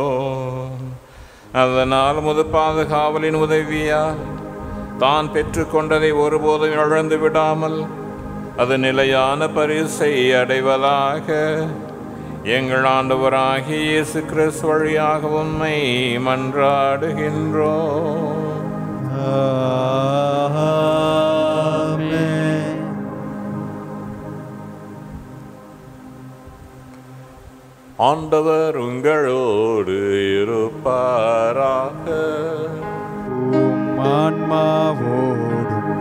அதனால் உமது பாதுகாவலின் உதவியால் தான் பெற்றுக்கொண்டதை ஒருபோதும் இழந்து விடாமல் அது நிலையான பரிசை அடைவதாக எங்கள் ஆண்டவராகிய இயேசு கிறிஸ்து வழியாக உம்மை மன்றாடுகின்றோம் ஆமென். ஆண்டவர் உங்களோடு இருப்பாராக உம் ஆன்மாவோடும்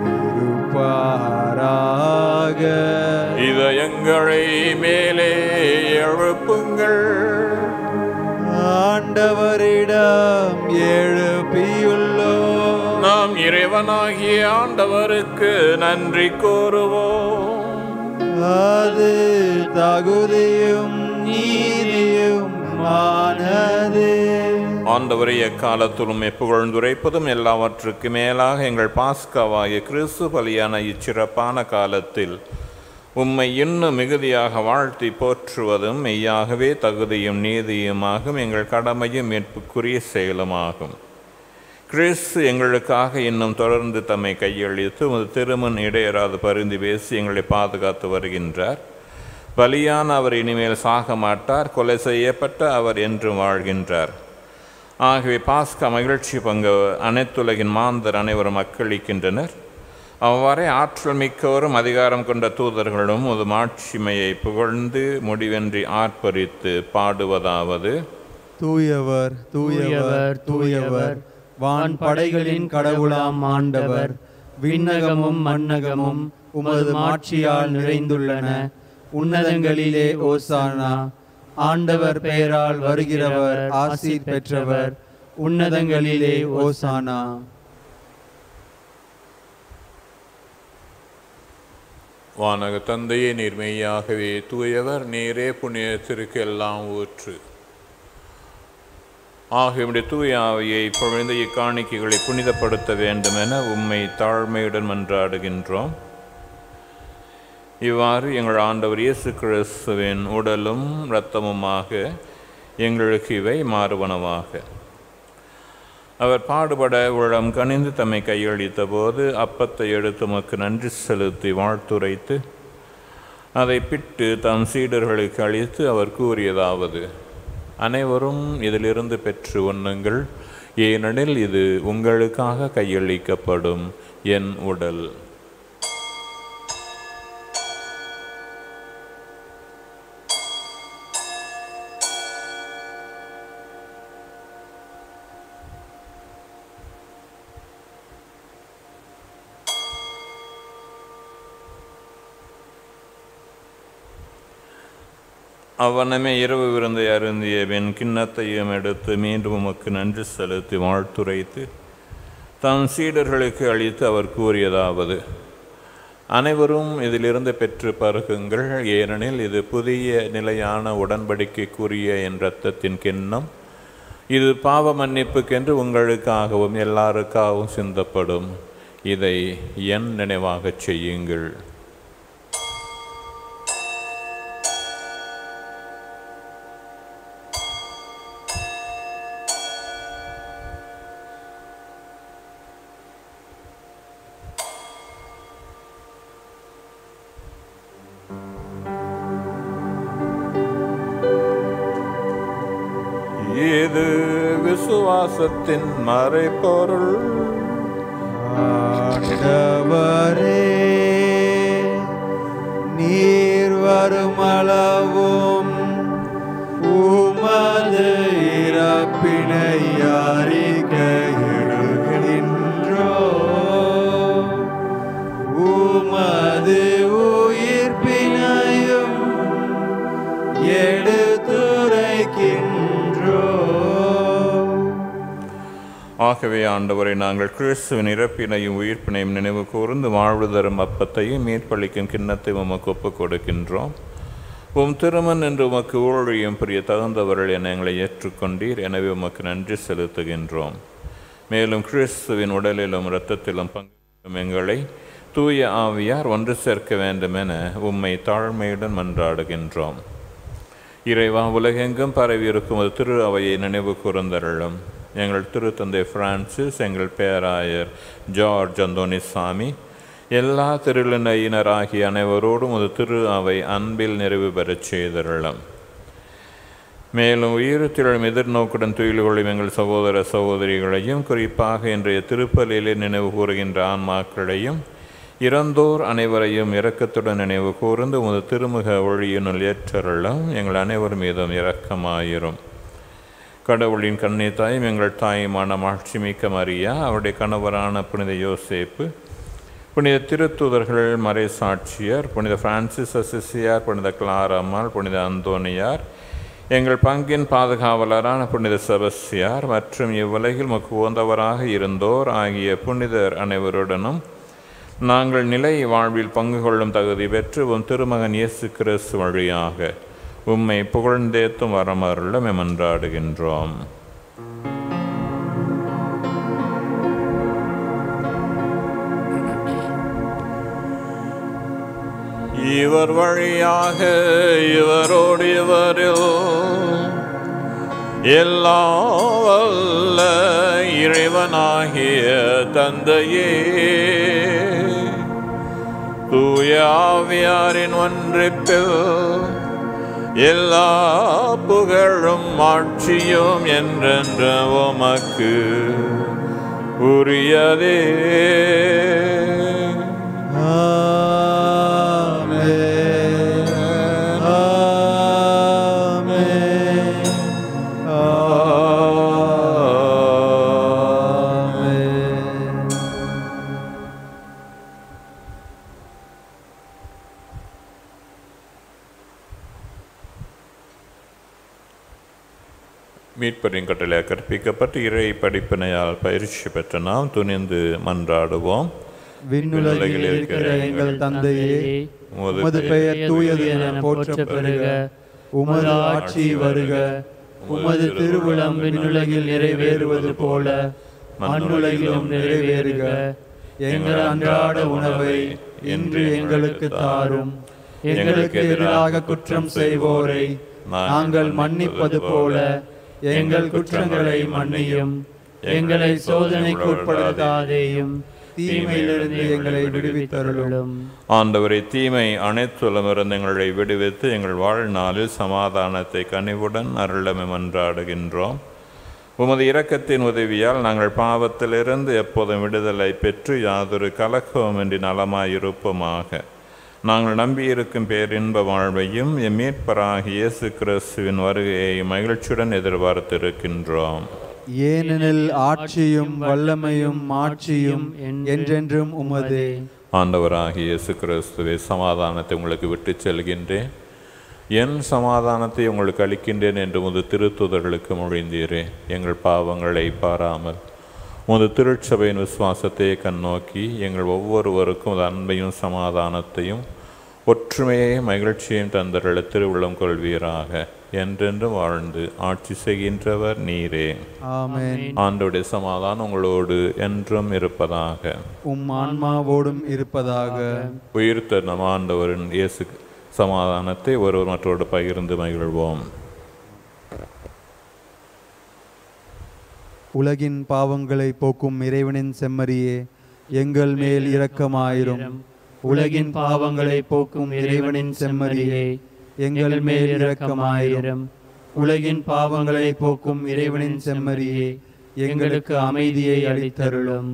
இருப்பாராக இதயங்களை மேலே எழுப்புங்கள் ஆண்டவரிடம் எழுப்பியுள்ளோம் நாம் இறைவனாகிய ஆண்டவருக்கு நன்றி கூறுவோம் அது தகுதியும் நீதியும் ஆனது ஆண்டவரை எக்காலத்திலும் புகழ்ந்துரைப்பதும் எல்லாவற்றுக்கு மேலாக எங்கள் பாஸ்காவாகிய கிறிஸ்து பலியான இச்சிறப்பான காலத்தில் உம்மை இன்னும் மிகுதியாக வாழ்த்தி போற்றுவதும் மெய்யாகவே தகுதியும் நீதியுமாகும் எங்கள் கடமையும் மீட்புக்குரிய செயலுமாகும் கிறிஸ்து எங்களுக்காக இன்னும் தொடர்ந்து தம்மை கையளித்து உமது திருமண் இடையராது பரிந்து பேசி எங்களை பாதுகாத்து வருகின்றார் பலியான அவர் இனிமேல் சாக மாட்டார் கொலை செய்யப்பட்ட அவர் என்றும் வாழ்கின்றார் ஆகவே பாஸ்கா மகிழ்ச்சி பங்கு அனைத்துலகின் மாந்தர் அனைவரும் அக்களிக்கின்றனர் அவ்வாறே ஆற்றல் மிக்கவரும் அதிகாரம் கொண்ட தூதர்களும் ஒரு மாட்சிமையை புகழ்ந்து முடிவென்றி ஆர்ப்பரித்து பாடுவதாவது தூயவர் தூயவர் தூயவர் வான் படைகளின் கடவுளாம் ஆண்டவர் விண்ணகமும் மண்ணகமும் உமது மாட்சியால் நிறைந்துள்ளன உன்னதங்களிலே ஓசானா ஆண்டவர் பெயரால் வருகிறவர் ஆசீர் பெற்றவர் உன்னதங்களிலே ஓசானா வானக தந்தையே நீர் மெய்யாகவே தூயவர் நீரே புண்ணியத்திற்கு எல்லாம் ஊற்று ஆகிய தூய ஆவியை பொழிந்த இக்காணிக்கைகளை புனிதப்படுத்த வேண்டும் என உம்மை தாழ்மையுடன் மன்றாடுகின்றோம் இவ்வாறு எங்கள் ஆண்டவர் இயேசு கிறிஸ்துவின் உடலும் இரத்தமுமாக எங்களுக்கு இவை மாறுவனவாக அவர் பாடுபட உளம் கனிந்து தம்மை கையளித்த போது அப்பத்தை எடுத்து உமக்கு நன்றி செலுத்தி வாழ்த்துரைத்து அதை பிட்டு தம் சீடர்களுக்கு அளித்து அவர் கூறியதாவது அனைவரும் இதிலிருந்து பெற்று உண்ணுங்கள் ஏனெனில் இது உங்களுக்காக கையளிக்கப்படும் என் உடல் அவனமே இரவு விருந்தை அருந்திய வெண் கிண்ணத்தையும் எடுத்து மீண்டும் உமக்கு நன்றி செலுத்தி வாழ்த்துரைத்து தம் சீடர்களுக்கு அளித்து அவர் கூறியதாவது அனைவரும் இதிலிருந்து பெற்று பருகுங்கள் ஏனெனில் இது புதிய நிலையான உடன்படிக்கைக்குரிய என் இரத்தத்தின் கிண்ணம் இது பாவ மன்னிப்புக்கென்று உங்களுக்காகவும் எல்லாருக்காகவும் சிந்தப்படும் இதை என் நினைவாகச் செய்யுங்கள் இது விசுவாசத்தின் மறைப்பொருள் ஆண்டவரே நீர் வருமளவும் உமது இறப்பினை அறிக்கையிடுகின்றோ உமது உயிர்ப்பினையும் ஆகவே ஆண்டவரை நாங்கள் கிறிஸ்துவின் இறப்பினையும் உயிர்ப்பினையும் நினைவு கூர்ந்து வாழ்வு தரும் அப்பத்தையும் மீட்பளிக்கும் கிண்ணத்தை உமக்கு ஒப்புக் கொடுக்கின்றோம் உம் திருமன் என்று உமக்கு ஊழியம் புரிய தகுந்தவர்கள் என எங்களை ஏற்றுக்கொண்டீர் எனவே உமக்கு நன்றி செலுத்துகின்றோம் மேலும் கிறிஸ்துவின் உடலிலும் இரத்தத்திலும் பங்கு எங்களை தூய ஆவியார் ஒன்று சேர்க்க வேண்டும் என உம்மை தாழ்மையுடன் மன்றாடுகின்றோம் இறைவா உலகெங்கும் பரவியிருக்கும் ஒரு திரு அவையை நினைவு கூர்ந்தருளும் எங்கள் திருத்தந்தை பிரான்சிஸ் எங்கள் பேராயர் ஜார்ஜ் அந்தோனிசாமி எல்லா திருளினையினராகிய அனைவரோடும் ஒரு திரு அவை அன்பில் நிறைவு பெறச் செய்தருளும் மேலும் உயிர்த்திழும் எதிர்நோக்குடன் துயில் கொள்ளும் எங்கள் சகோதர சகோதரிகளையும் குறிப்பாக இன்றைய திருப்பலியிலே நினைவு கூறுகின்ற ஆன்மாக்களையும் இறந்தோர் அனைவரையும் இரக்கத்துடன் நினைவு கூர்ந்து உமது திருமுக ஒளியினுள் ஏற்றருளும் எங்கள் அனைவர் மீதும் இரக்கமாயிரும் கடவுளின் கண்ணி தாயும் எங்கள் தாயுமான மாட்சிமிக்க மரியா அவருடைய கணவரான புனித யோசேப்பு புனித திருத்துதர்கள் மறை சாட்சியர் புனித பிரான்சிஸ் அசிசியார் புனித கிளாரம்மாள் புனித அந்தோனியார் எங்கள் பங்கின் பாதுகாவலரான புனித செபஸ்தியார் மற்றும் இவ்வுலகில் மக்கு உகந்தவராக இருந்தோர் ஆகிய புனிதர் அனைவருடனும் நாங்கள் நிலை வாழ்வில் பங்கு கொள்ளும் தகுதி பெற்று உம் திருமகன் இயேசு கிறிஸ்து வழியாக உம்மை புகழ்ந்தேத்தும் வரமருளும் எமன்றாடுகின்றோம் இவர் வழியாக இவரோடு இவரில் எல்லா வல்ல இறைவனாகிய தந்தையே தூய ஆவியாரின் ஒன்றிப்பில் எல்லா புகழும் ஆட்சியும் என்றென்ற உமக்கு உரியதே ஆமென். ஆமென். ஆமென். மீட்பரின் கட்டளை கற்பிக்கப்பட்டு இறை படிப்பினையால் பயிற்சி பெற்ற நாம் துணிந்து மன்றாடுவோம் விண்ணுலகில் இருக்கிற எங்கள் தந்தையே உமது பெயர் தூயது என போற்ற பெறுக உமது ஆட்சி வருக உமது திருவுளம் விண்ணுலகில் நிறைவேறுவது போல மண்ணுலகிலும் நிறைவேறுக எங்கள் அன்றாட உணவை இன்று எங்களுக்கு தாரும் எங்களுக்கு எதிராக குற்றம் செய்வோரை நாங்கள் மன்னிப்பது போல எங்கள் குற்றங்களை மன்னியும் எங்களை சோதனைக்கு உட்படுத்தாதேயும் தீமையிலிருந்து எங்களை விடுவித்தருளும் ஆண்டவரை தீமை அனைத்துலமிருந்து எங்களை விடுவித்து எங்கள் வாழ்நாளில் சமாதானத்தை கனிவுடன் அருளமை மன்றாடுகின்றோம் உமது இரக்கத்தின் உதவியால் நாங்கள் பாவத்திலிருந்து எப்போதும் விடுதலை பெற்று யாதொரு கலக்கமின்றி நலமாயிருப்போமாக நாங்கள் நம்பியிருக்கும் பேரின்ப வாழ்வையும் எம் மீட்பராகிய இயேசு கிறிஸ்துவின் வருகையை மகிழ்ச்சியுடன் எதிர்பார்த்திருக்கின்றோம் ஏனெனில் ஆட்சியும் வல்லமையும் மாட்சியும் என்றென்றும் உமதே ஆண்டவராகிய இயேசு கிறிஸ்துவை சமாதானத்தை உங்களுக்கு விட்டுச் செல்கின்றேன் என் சமாதானத்தை உங்களுக்கு அளிக்கின்றேன் என்று முது திருத்துதர்களுக்கு மொழிந்தீரே எங்கள் பாவங்களை பாராமல் உமது திருச்சபையின் விசுவாசத்தை கண்ணோக்கி எங்கள் ஒவ்வொருவருக்கும் உமது அன்பையும் சமாதானத்தையும் ஒற்றுமையை மகிழ்ச்சியையும் தந்தருள திருவுள்ளம் கொள்வீராக என்றென்றும் வாழ்ந்து ஆட்சி செய்கின்றவர் நீரே ஆமென் ஆண்டோடைய சமாதானம் உங்களோடு என்றும் இருப்பதாக உம் ஆன்மாவோடும் இருப்பதாக உயிர்த்த நம் ஆண்டவரின் இயேசு சமாதானத்தை ஒருவர் மற்றோடு பகிர்ந்து மகிழ்வோம் உலகின் பாவங்களை போக்கும் இறைவனின் செம்மறியே எங்கள் மேல் இரக்கமாயிரும் உலகின் பாவங்களை போக்கும் இறைவனின் செம்மறியே எங்கள் மேல் இரக்கமாயிரும் உலகின் பாவங்களை போக்கும் இறைவனின் செம்மறியே எங்களுக்கு அமைதியை அளித்தருளும்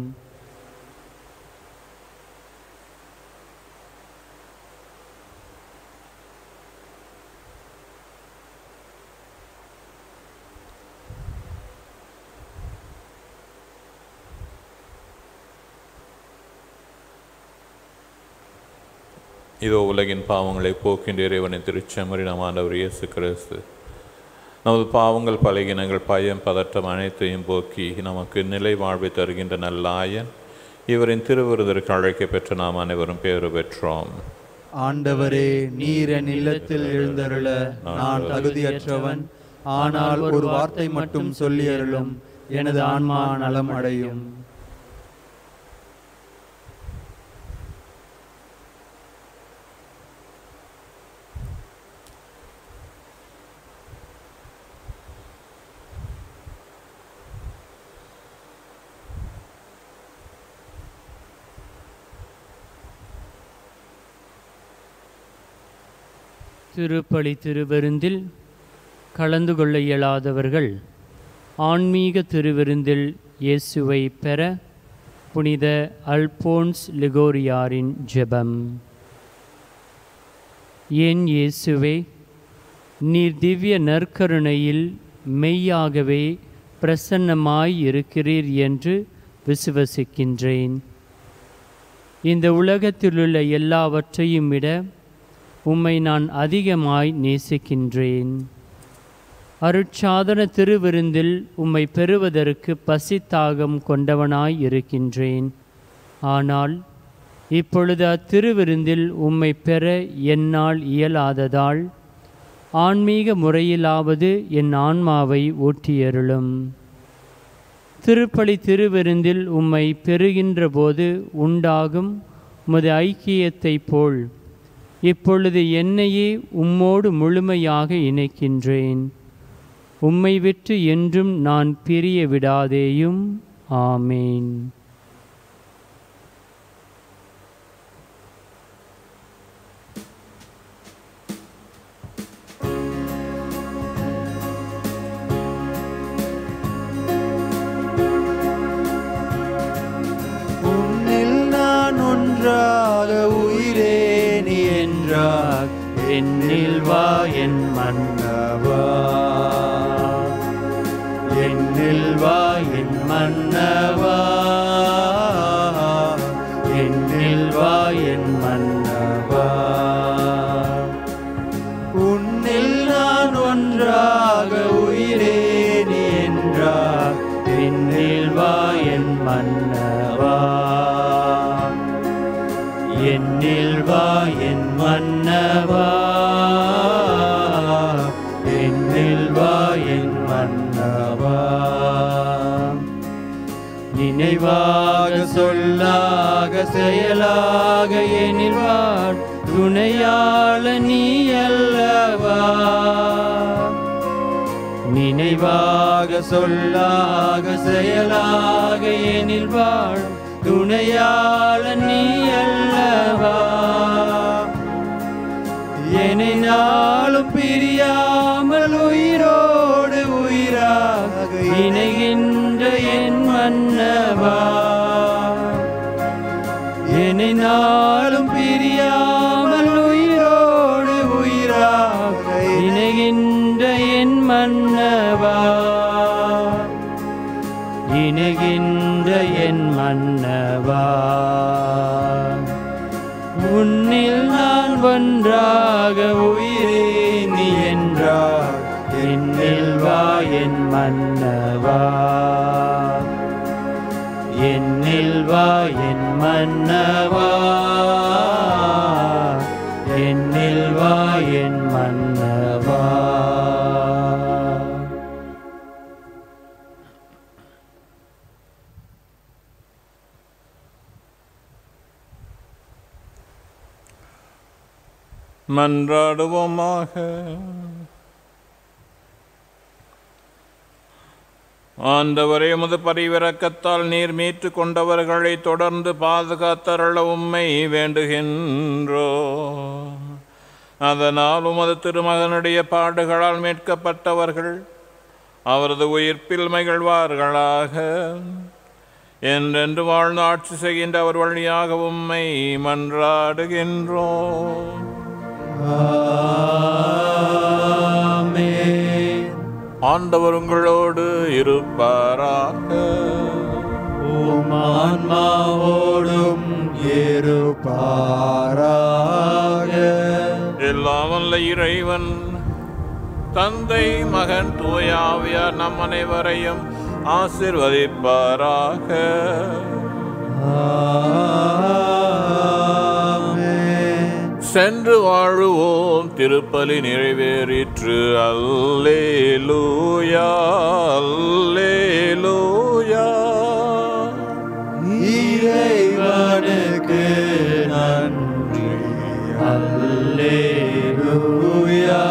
இதோ உலகின் பாவங்களை போக்கின்ற இறைவனின் திருச்செம்மறி நம் ஆண்டவர் இயேசு கிறிஸ்து நமது பாவங்கள் பலகினங்கள் பயம் பதட்டம் அனைத்தையும் போக்கி நமக்கு நிலை வாழ்வை தருகின்ற நல்லாயன் இவரின் திருவிருதற்கு அழைக்கப் பெற்ற நாம் அனைவரும் பேறு பெற்றோம் ஆண்டவரே நீர் என் இல்லத்தில் எழுந்தருள நான் தகுதியற்றவன் ஆனால் ஒரு வார்த்தை மட்டும் சொல்லி அருளும் எனது ஆன்மா நலம் அடையும் திருப்பலி திருவிருந்தில் கலந்து கொள்ள இயலாதவர்கள் ஆன்மீக திருவிருந்தில் இயேசுவை பெற புனித அல்போன்ஸ் லிகோரியாரின் ஜெபம் என் இயேசுவே நீர் திவ்ய நற்கருணையில் மெய்யாகவே பிரசன்னமாய் இருக்கிறீர் என்று விசுவசிக்கின்றேன் இந்த உலகத்திலுள்ள எல்லாவற்றையும் விட உம்மை நான் அதிகமாய் நேசிக்கின்றேன் அருட்சாதன திருவிருந்தில் உம்மை பெறுவதற்கு பசித்தாகம் கொண்டவனாய் இருக்கின்றேன் ஆனால் இப்பொழுது அத்திருவிருந்தில் உம்மை பெற என்னால் இயலாததால் ஆன்மீக முறையிலாவது என் ஆன்மாவை ஊட்டியருளும் திருப்பலி திருவிருந்தில் உம்மை பெறுகின்ற போது உண்டாகும் உமது ஐக்கியத்தைப் போல் இப்பொழுது என்னையே உம்மோடு முழுமையாக இணைக்கின்றேன் உம்மை விட்டு என்றும் நான் பிரிய விடாதேயும் ஆமேன் உன்னில் நான் ஒன்றாக உயிரே நீ என்றார் என்னில் வா என் மன்னவா என்னில் வா என் மன்னவா என்னில் வா என் மன்னவா உன்னில் நான் ஒன்றாக உயிரே நீ என்றார் என்னில் வா என் மன்னவா என்னில் வா என் மன்னவா என்னில் வா என் மன்னவா நினைவாக சொல்லாக செயலாக எனில் வாழ் துணையாள நீ அல்லவா நினைவாக சொல்லாக செயலாக எனில் வாழ் துணையாள நீ அல்லவா என்னை நாளும் பிரியாமல் உயிரோடு உயிராக இணைகின்ற என் மன்னவா என்னை நாளும் பிரியாமல் உயிரோடு உயிராக இணைகின்ற என் மன்னவா இணைகின்ற என் மன்னவா உன்னில் நான் ஒன்றாக உயிரே நீ என்றார் என்னில் வா என் மன்னவா என்னில் வா என் மன்னவா என்னில் வா என் மன்னவா மன்றாடுவோமாக ஆண்டவரே உமது பரிவிறக்கத்தால் நீர் மீட்டு கொண்டவர்களை தொடர்ந்து பாதுகாத்தருள உம்மை வேண்டுகின்றோ அதனால் உமது திருமகனுடைய பாடுகளால் மீட்கப்பட்டவர்கள் அவரது உயிர்ப்பில் மகிழ்வார்களாக என்றென்று வாழ்ந்து ஆட்சி செய்கின்ற அவர் வழியாக உம்மை மன்றாடுகின்றோம் ஆண்டவர் உங்களோடு இருப்பாராக உம் ஆன்மாவோடும் இருப்பாராக எல்லாம் வல்ல இறைவன் தந்தை மகன் தூயாவியார் நம் அனைவரையும் ஆசிர்வதிப்பாராக ஆமென். சென்று வாழுவோம் திருப்பலி நிறைவேறிற்று அல்லேலூயா அல்லேலூயா இறைவனுக்கு நன்றி அல்லேலூயா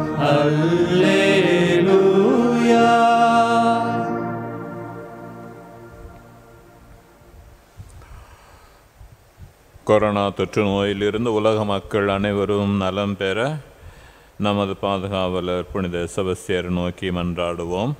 அல்லேலூயா கொரோனா தொற்று நோயிலிருந்து உலக மக்கள் அனைவரும் நலம் பெற நமது பாதுகாவலர் புனித செபஸ்தியார் நோக்கி மன்றாடுவோம்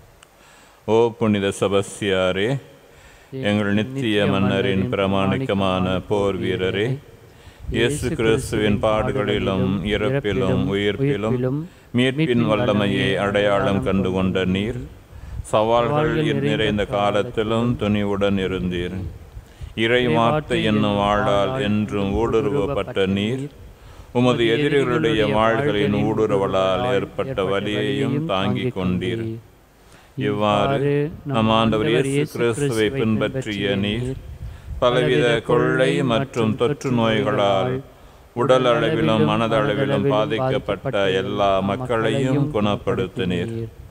ஓ புனித செபஸ்தியாரே எங்கள் நித்திய மன்னரின் பிரமாணிக்கமான போர் வீரரே இயேசு கிறிஸ்துவின் பாடுகளிலும் இறப்பிலும் உயிர்ப்பிலும் மீட்பின் வல்லமையை அடையாளம் கண்டு கொண்ட நீர் சவால்கள் நிறைந்த காலத்திலும் துணிவுடன் இருந்தீர் இறை வார்த்தை என்னும் வாழால் என்றும் ஊடுருவப்பட்ட நீர் உமது எதிரிகளுடைய வாழ்களின் ஊடுருவலால் ஏற்பட்ட வலியையும் தாங்கிக் கொண்டீர் இவ்வாறு நம் ஆண்டவர் இயேசு கிறிஸ்துவை பின்பற்றிய நீர் பலவித கொள்ளை மற்றும் தொற்று நோய்களால் உடல் அளவிலும் மனதளவிலும் பாதிக்கப்பட்ட எல்லா மக்களையும் குணப்படுத்தினீர்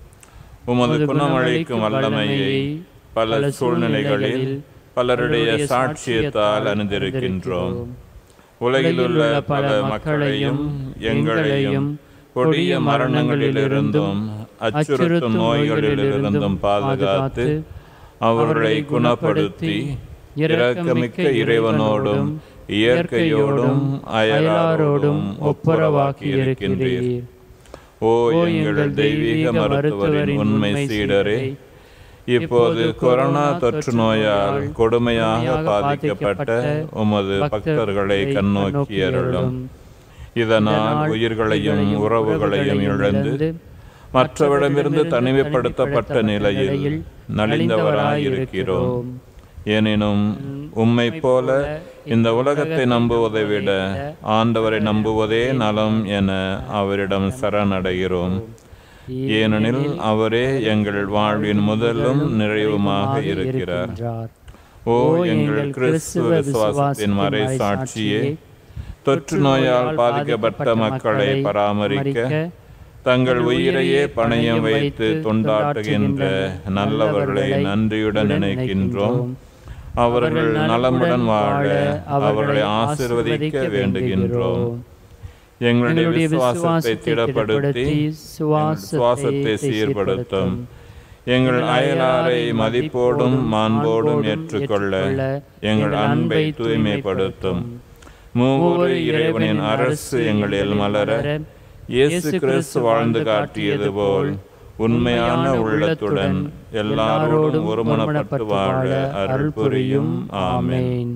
உமது குணமளிக்கும் வல்லமையை பல சூழ்நிலைகளில் பலருடைய சாட்சியத்தால் அணிந்திருக்கின்றோம் உலகிலுள்ள பல மக்களையும் எங்களையும் கொடிய மரணங்களிலிருந்தும் அச்சுறுத்தும் நோய்களிலிருந்தும் பாதுகாத்து அவர்களை குணப்படுத்தி இரக்கமிக்க இறைவனோடும் இயற்கையோடும் அயலாரோடும் ஒப்புரவாக்கி இருக்கின்றீர் ஓ எங்கள் தெய்வீக மருத்துவரின் உண்மை சீடரே இப்போது கொரோனா தொற்று நோயால் கொடுமையாக பாதிக்கப்பட்ட உமது பக்தர்களை கண்ணோக்கி அருளும் இதனால் உயிர்களையும் உறவுகளையும் இழந்து மற்றவரிடமிருந்து தனிமைப்படுத்தப்பட்ட நிலையில் நலிந்தவராயிருக்கிறோம் எனினும் உம்மை போல இந்த உலகத்தை நம்புவதை விட ஆண்டவரை நம்புவதே நலம் என அவரிடம் சரணடைகிறோம் ஏனெனில் அவரே எங்கள் வாழ்வின் முதலும் நிறைவுமாக இருக்கிறார் ஓ எங்கள் கிறிஸ்துவ விசுவாசத்தின் மறை சாட்சியே தொற்று நோயால் பாதிக்கப்பட்ட மக்களை பராமரிக்க தங்கள் உயிரையே பணயம் வைத்து தொண்டாட்டுகின்ற நல்லவர்களை நன்றியுடன் நினைக்கின்றோம் அவர்கள் நலமுடன் வாழ அவர்களை ஆசிர்வதிக்க வேண்டுகின்றோம் எங்களுடைய விசுவாசத்தை திடப்படுத்தி சுவாசத்தை சீர்படுத்தும் எங்கள் அயலாரை மதிப்போடும் மாண்போடும் ஏற்றுக்கொள்ள எங்கள் அன்பை தூய்மைப்படுத்தும் மூவொரு இறைவனின் அரசு எங்களில் மலர இயேசு கிறிஸ்து வாழ்ந்து காட்டியது போல் உண்மையான உள்ளத்துடன் எல்லாரோடும் ஒருமனப்பட்டு வாழ அருள் புரியும் ஆமென்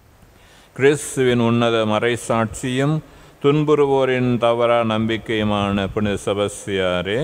கிறிஸ்துவின் உன்னத மறைசாட்சியும் துன்புறுவோரின் தவறா நம்பிக்கையுமான புனித செபஸ்தியாரே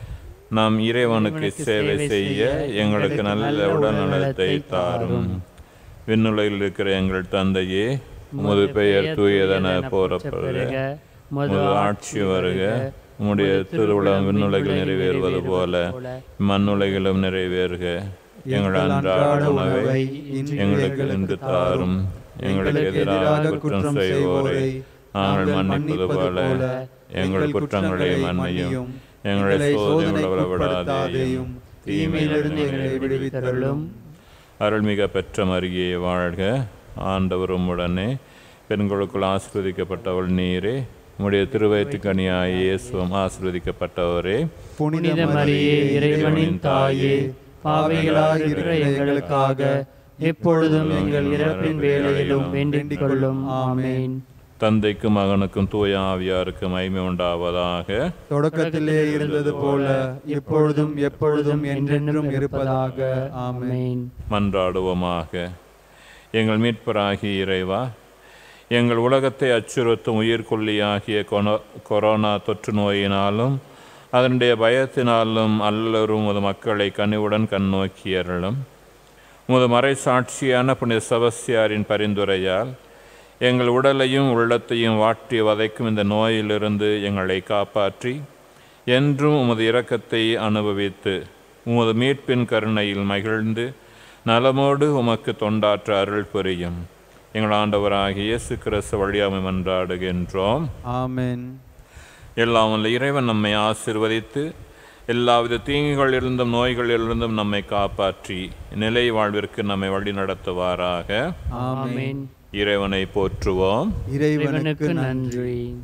நாம் இறைவனுக்கு சேவை செய்ய எங்களுக்கு நல்ல உடல்நலத்தை தாரும் விண்ணுலகில் இருக்கிற எங்கள் தந்தையே உமது பெயர் தூயதென போறப்படுக உமது ஆட்சி வருக உம்முடைய திருவிழம் விண்ணுலகில் நிறைவேறுவது போல மண்ணுலகிலும் நிறைவேறுக எங்கள் அன்றாட உணவை எங்களுக்கு இன்று தாரும் எங்களுக்கு எதிராக குற்றம் செய்வோரை நாங்கள் மன்னிப்பது போல எங்கள் குற்றங்களை மன்னியும் எங்களை சோதனை விடாதேயும் தீமையிலிருந்து எங்களை விடுவித்தருளும் அருள்மிக பெற்ற மருகியே வாழ்க ஆண்டவரும் உடனே பெண்களுக்குள் ஆசிர்வதிக்கப்பட்டவள் நீரே உம்முடைய திருவயிற்றுக்கனியாய் இயேசுவும் ஆசிர்வதிக்கப்பட்டவரே புனித மரியே இறைவனின் தாயே பாவைகளாக இருக்கிற எங்களுக்காக எப்பொழுதும் எங்கள் இறப்பின் வேளையிலும் வேண்டிக் கொள்ளும் ஆமேன் தந்தைக்கும் மகனுக்கும் தூய ஆவியாருக்கும் மகிமை உண்டாவதாக தொடக்கத்திலே இருந்தது போல இப்பொழுதும் எப்பொழுதும் என்றென்றும் இருப்பதாக ஆமென் ஆமென் மன்றாடுவோமாக எங்கள் மீட்பராகிய இறைவா எங்கள் உலகத்தை அச்சுறுத்தும் உயிர்கொல்லியாகிய கொனோ கொரோனா தொற்று நோயினாலும் அதனுடைய பயத்தினாலும் அல்லரும் உமது மக்களை கனிவுடன் கண்ணோக்கி அருளும் உமது மறைசாட்சியான புனித செபஸ்தியாரின் பரிந்துரையால் எங்கள் உடலையும் உள்ளத்தையும் வாட்டி வதைக்கும் இந்த நோயிலிருந்து எங்களை காப்பாற்றி என்றும் உமது இரக்கத்தை அனுபவித்து உமது மீட்பின் கருணையில் மகிழ்ந்து நலமோடு உமக்கு தொண்டாற்ற அருள் புரியும் எங்கள் ஆண்டவராகிய இயேசு கிறிஸ்து வழியாமை மன்றாடுகின்றோம் ஆமென் எல்லாம் வல்ல இறைவன் நம்மை ஆசிர்வதித்து எல்லாவித தீங்குகளிலிருந்தும் நோய்களிலிருந்தும் நம்மை காப்பாற்றி நிலை வாழ்விற்கு நம்மை வழி நடத்துவாராக ஆமென் இறைவனை போற்றுவோம் இறைவனுக்கு இறைவனுக்கு நன்றி நன்றி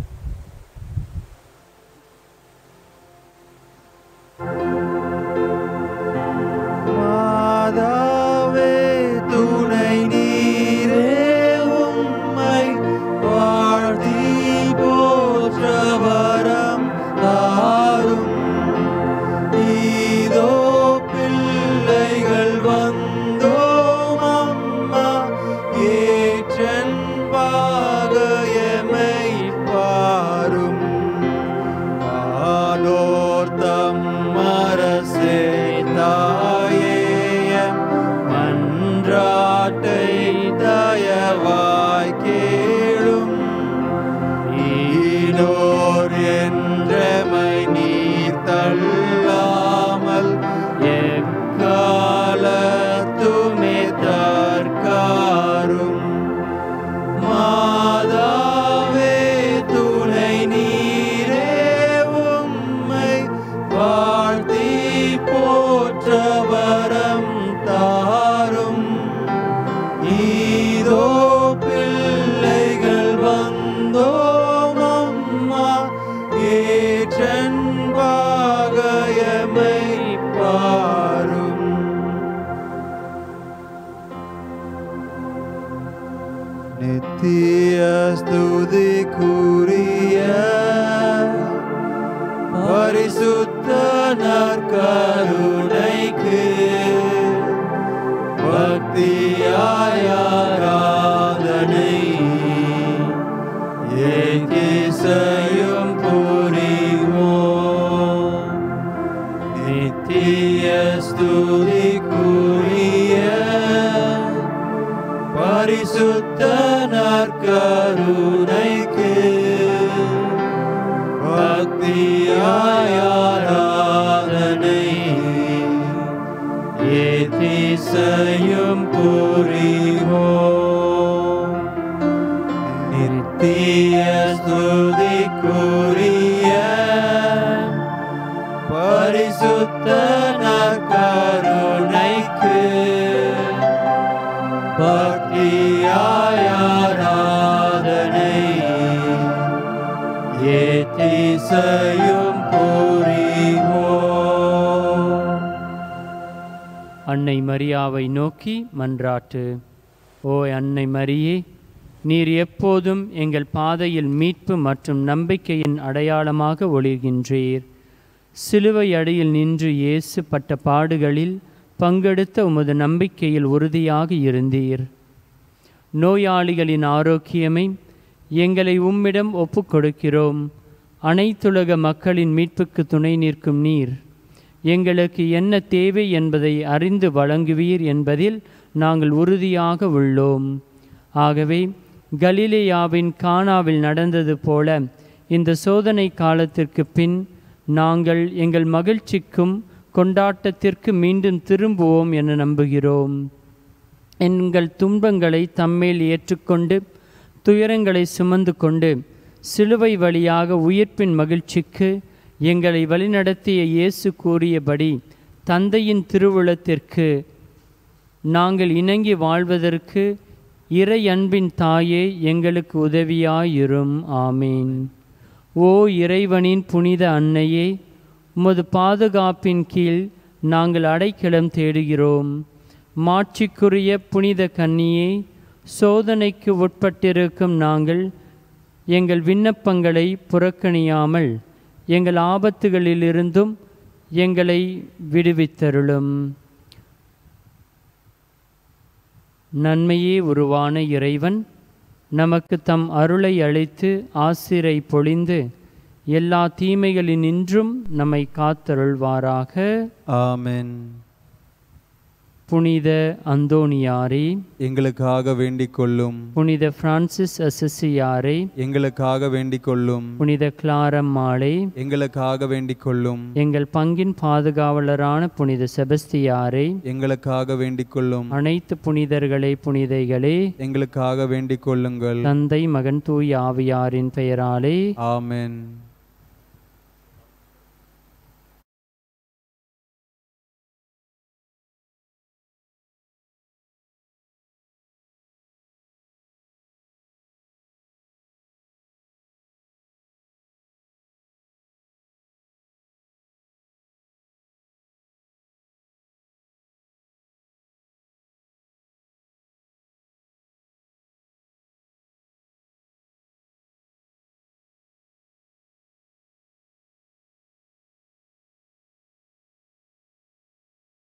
மாதாவே துணை நீரே உம்மை வாழ்த்தி போற்றவரம் தாரும் இதோ பிள்ளைகள் வந்தோம் அம்மா ஏற்றன் பாகயமை பாரும் ஆலோர்த்தம் அரசே தாயேயம் மன்றாட்டை தயவாய் கேளும் ஈனோர் என்றமை நீர் தள்ளாமல் எக்காலத்துமே தற்காரும் மாதாவே துணை நீரே உம்மை வாழ்த்தி போற்றவரம் தாரும் இதோ பிள்ளைகள் வந்தோம் அம்மா ஏற்றன் பாகயமை பாரும் நித்திய ஸ்துதிக்குரிய பரிசுத்த நற்கருணைக்கு பக்தியாய் ஆராதனை ஏகிசையும் புரிவோம் நித்திய ஸ்துதிக்குரிய பரிசுத்த நற்கருணைக்கு பக்தியாய் ஆராதனை ஏதிசையும் புரிவோம் நித்திய ஸ்துதிக்குரிய பரிசுத்த நற்கருணைக்கு பக்தியாய் ஆராதனை ஏத்திசையும் புரிவோம் அன்னை மரியாவை நோக்கி மன்றாட்டு ஓ அன்னை மரியே நீர் எப்போதும் எங்கள் பாதையில் மீட்பு மற்றும் நம்பிக்கையின் அடையாளமாக ஒளிர்கின்றீர் சிலுவை அடியில் நின்று இயேசு பட்ட பாடுகளில் பங்கெடுத்த உமது நம்பிக்கையில் உறுதியாக இருந்தீர் நோயாளிகளின் ஆரோக்கியமை எங்களை உம்மிடம் ஒப்புக்கொடுக்கிறோம் அனைத்துலக மக்களின் மீட்புக்கு துணை நிற்கும் நீர் எங்களுக்கு என்ன தேவை என்பதை அறிந்து வழங்குவீர் என்பதில் நாங்கள் உறுதியாக உள்ளோம் ஆகவே கலிலேயாவின் கானாவில் நடந்தது போல இந்த சோதனை காலத்திற்கு பின் நாங்கள் எங்கள் மகிழ்ச்சிக்கும் கொண்டாட்டத்திற்கு மீண்டும் திரும்புவோம் என நம்புகிறோம் எங்கள் துன்பங்களை தம்மேல் ஏற்றுக்கொண்டு துயரங்களை சுமந்து கொண்டு சிலுவை வழியாக உயிர்ப்பின் மகிழ்ச்சிக்கு எங்களை வழிநடத்திய இயேசு கூறியபடி தந்தையின் திருவுளத்திற்கு நாங்கள் இணங்கி வாழ்வதற்கு இறை அன்பின் தாயே எங்களுக்கு உதவியாயிரும் ஆமீன் ஓ இறைவனின் புனித அன்னையே உமது பாதுகாப்பின் கீழ் நாங்கள் அடைக்கலம் தேடுகிறோம் மாட்சிக்குரிய புனித கன்னியே சோதனைக்கு உட்பட்டிருக்கும் நாங்கள் எங்கள் விண்ணப்பங்களை புறக்கணியாமல் எங்கள் ஆபத்துகளிலிருந்தும் எங்களை விடுவித்தருளும் நன்மையே உருவான இறைவன் நமக்கு தம் அருளை அளித்து ஆசிரை பொழிந்து எல்லா தீமைகளினின்றும் நம்மை காத்தருள்வாராக ஆமென் புனித அந்தோணியாரே எங்களுக்காக வேண்டிக் கொள்ளும் புனித பிரான்சிஸ் அசிசியாரே எங்களுக்காக வேண்டிக் கொள்ளும் புனித கிளாரம்மாளே எங்களுக்காக வேண்டிக் கொள்ளும் எங்கள் பங்கின் பாதுகாவலரான புனித செபஸ்தியாரே எங்களுக்காக வேண்டிக் கொள்ளும் அனைத்து புனிதர்களே புனிதைகளே எங்களுக்காக வேண்டிக் கொள்ளுங்கள் தந்தை மகன் தூய் ஆவியாரின் பெயராலே ஆமென்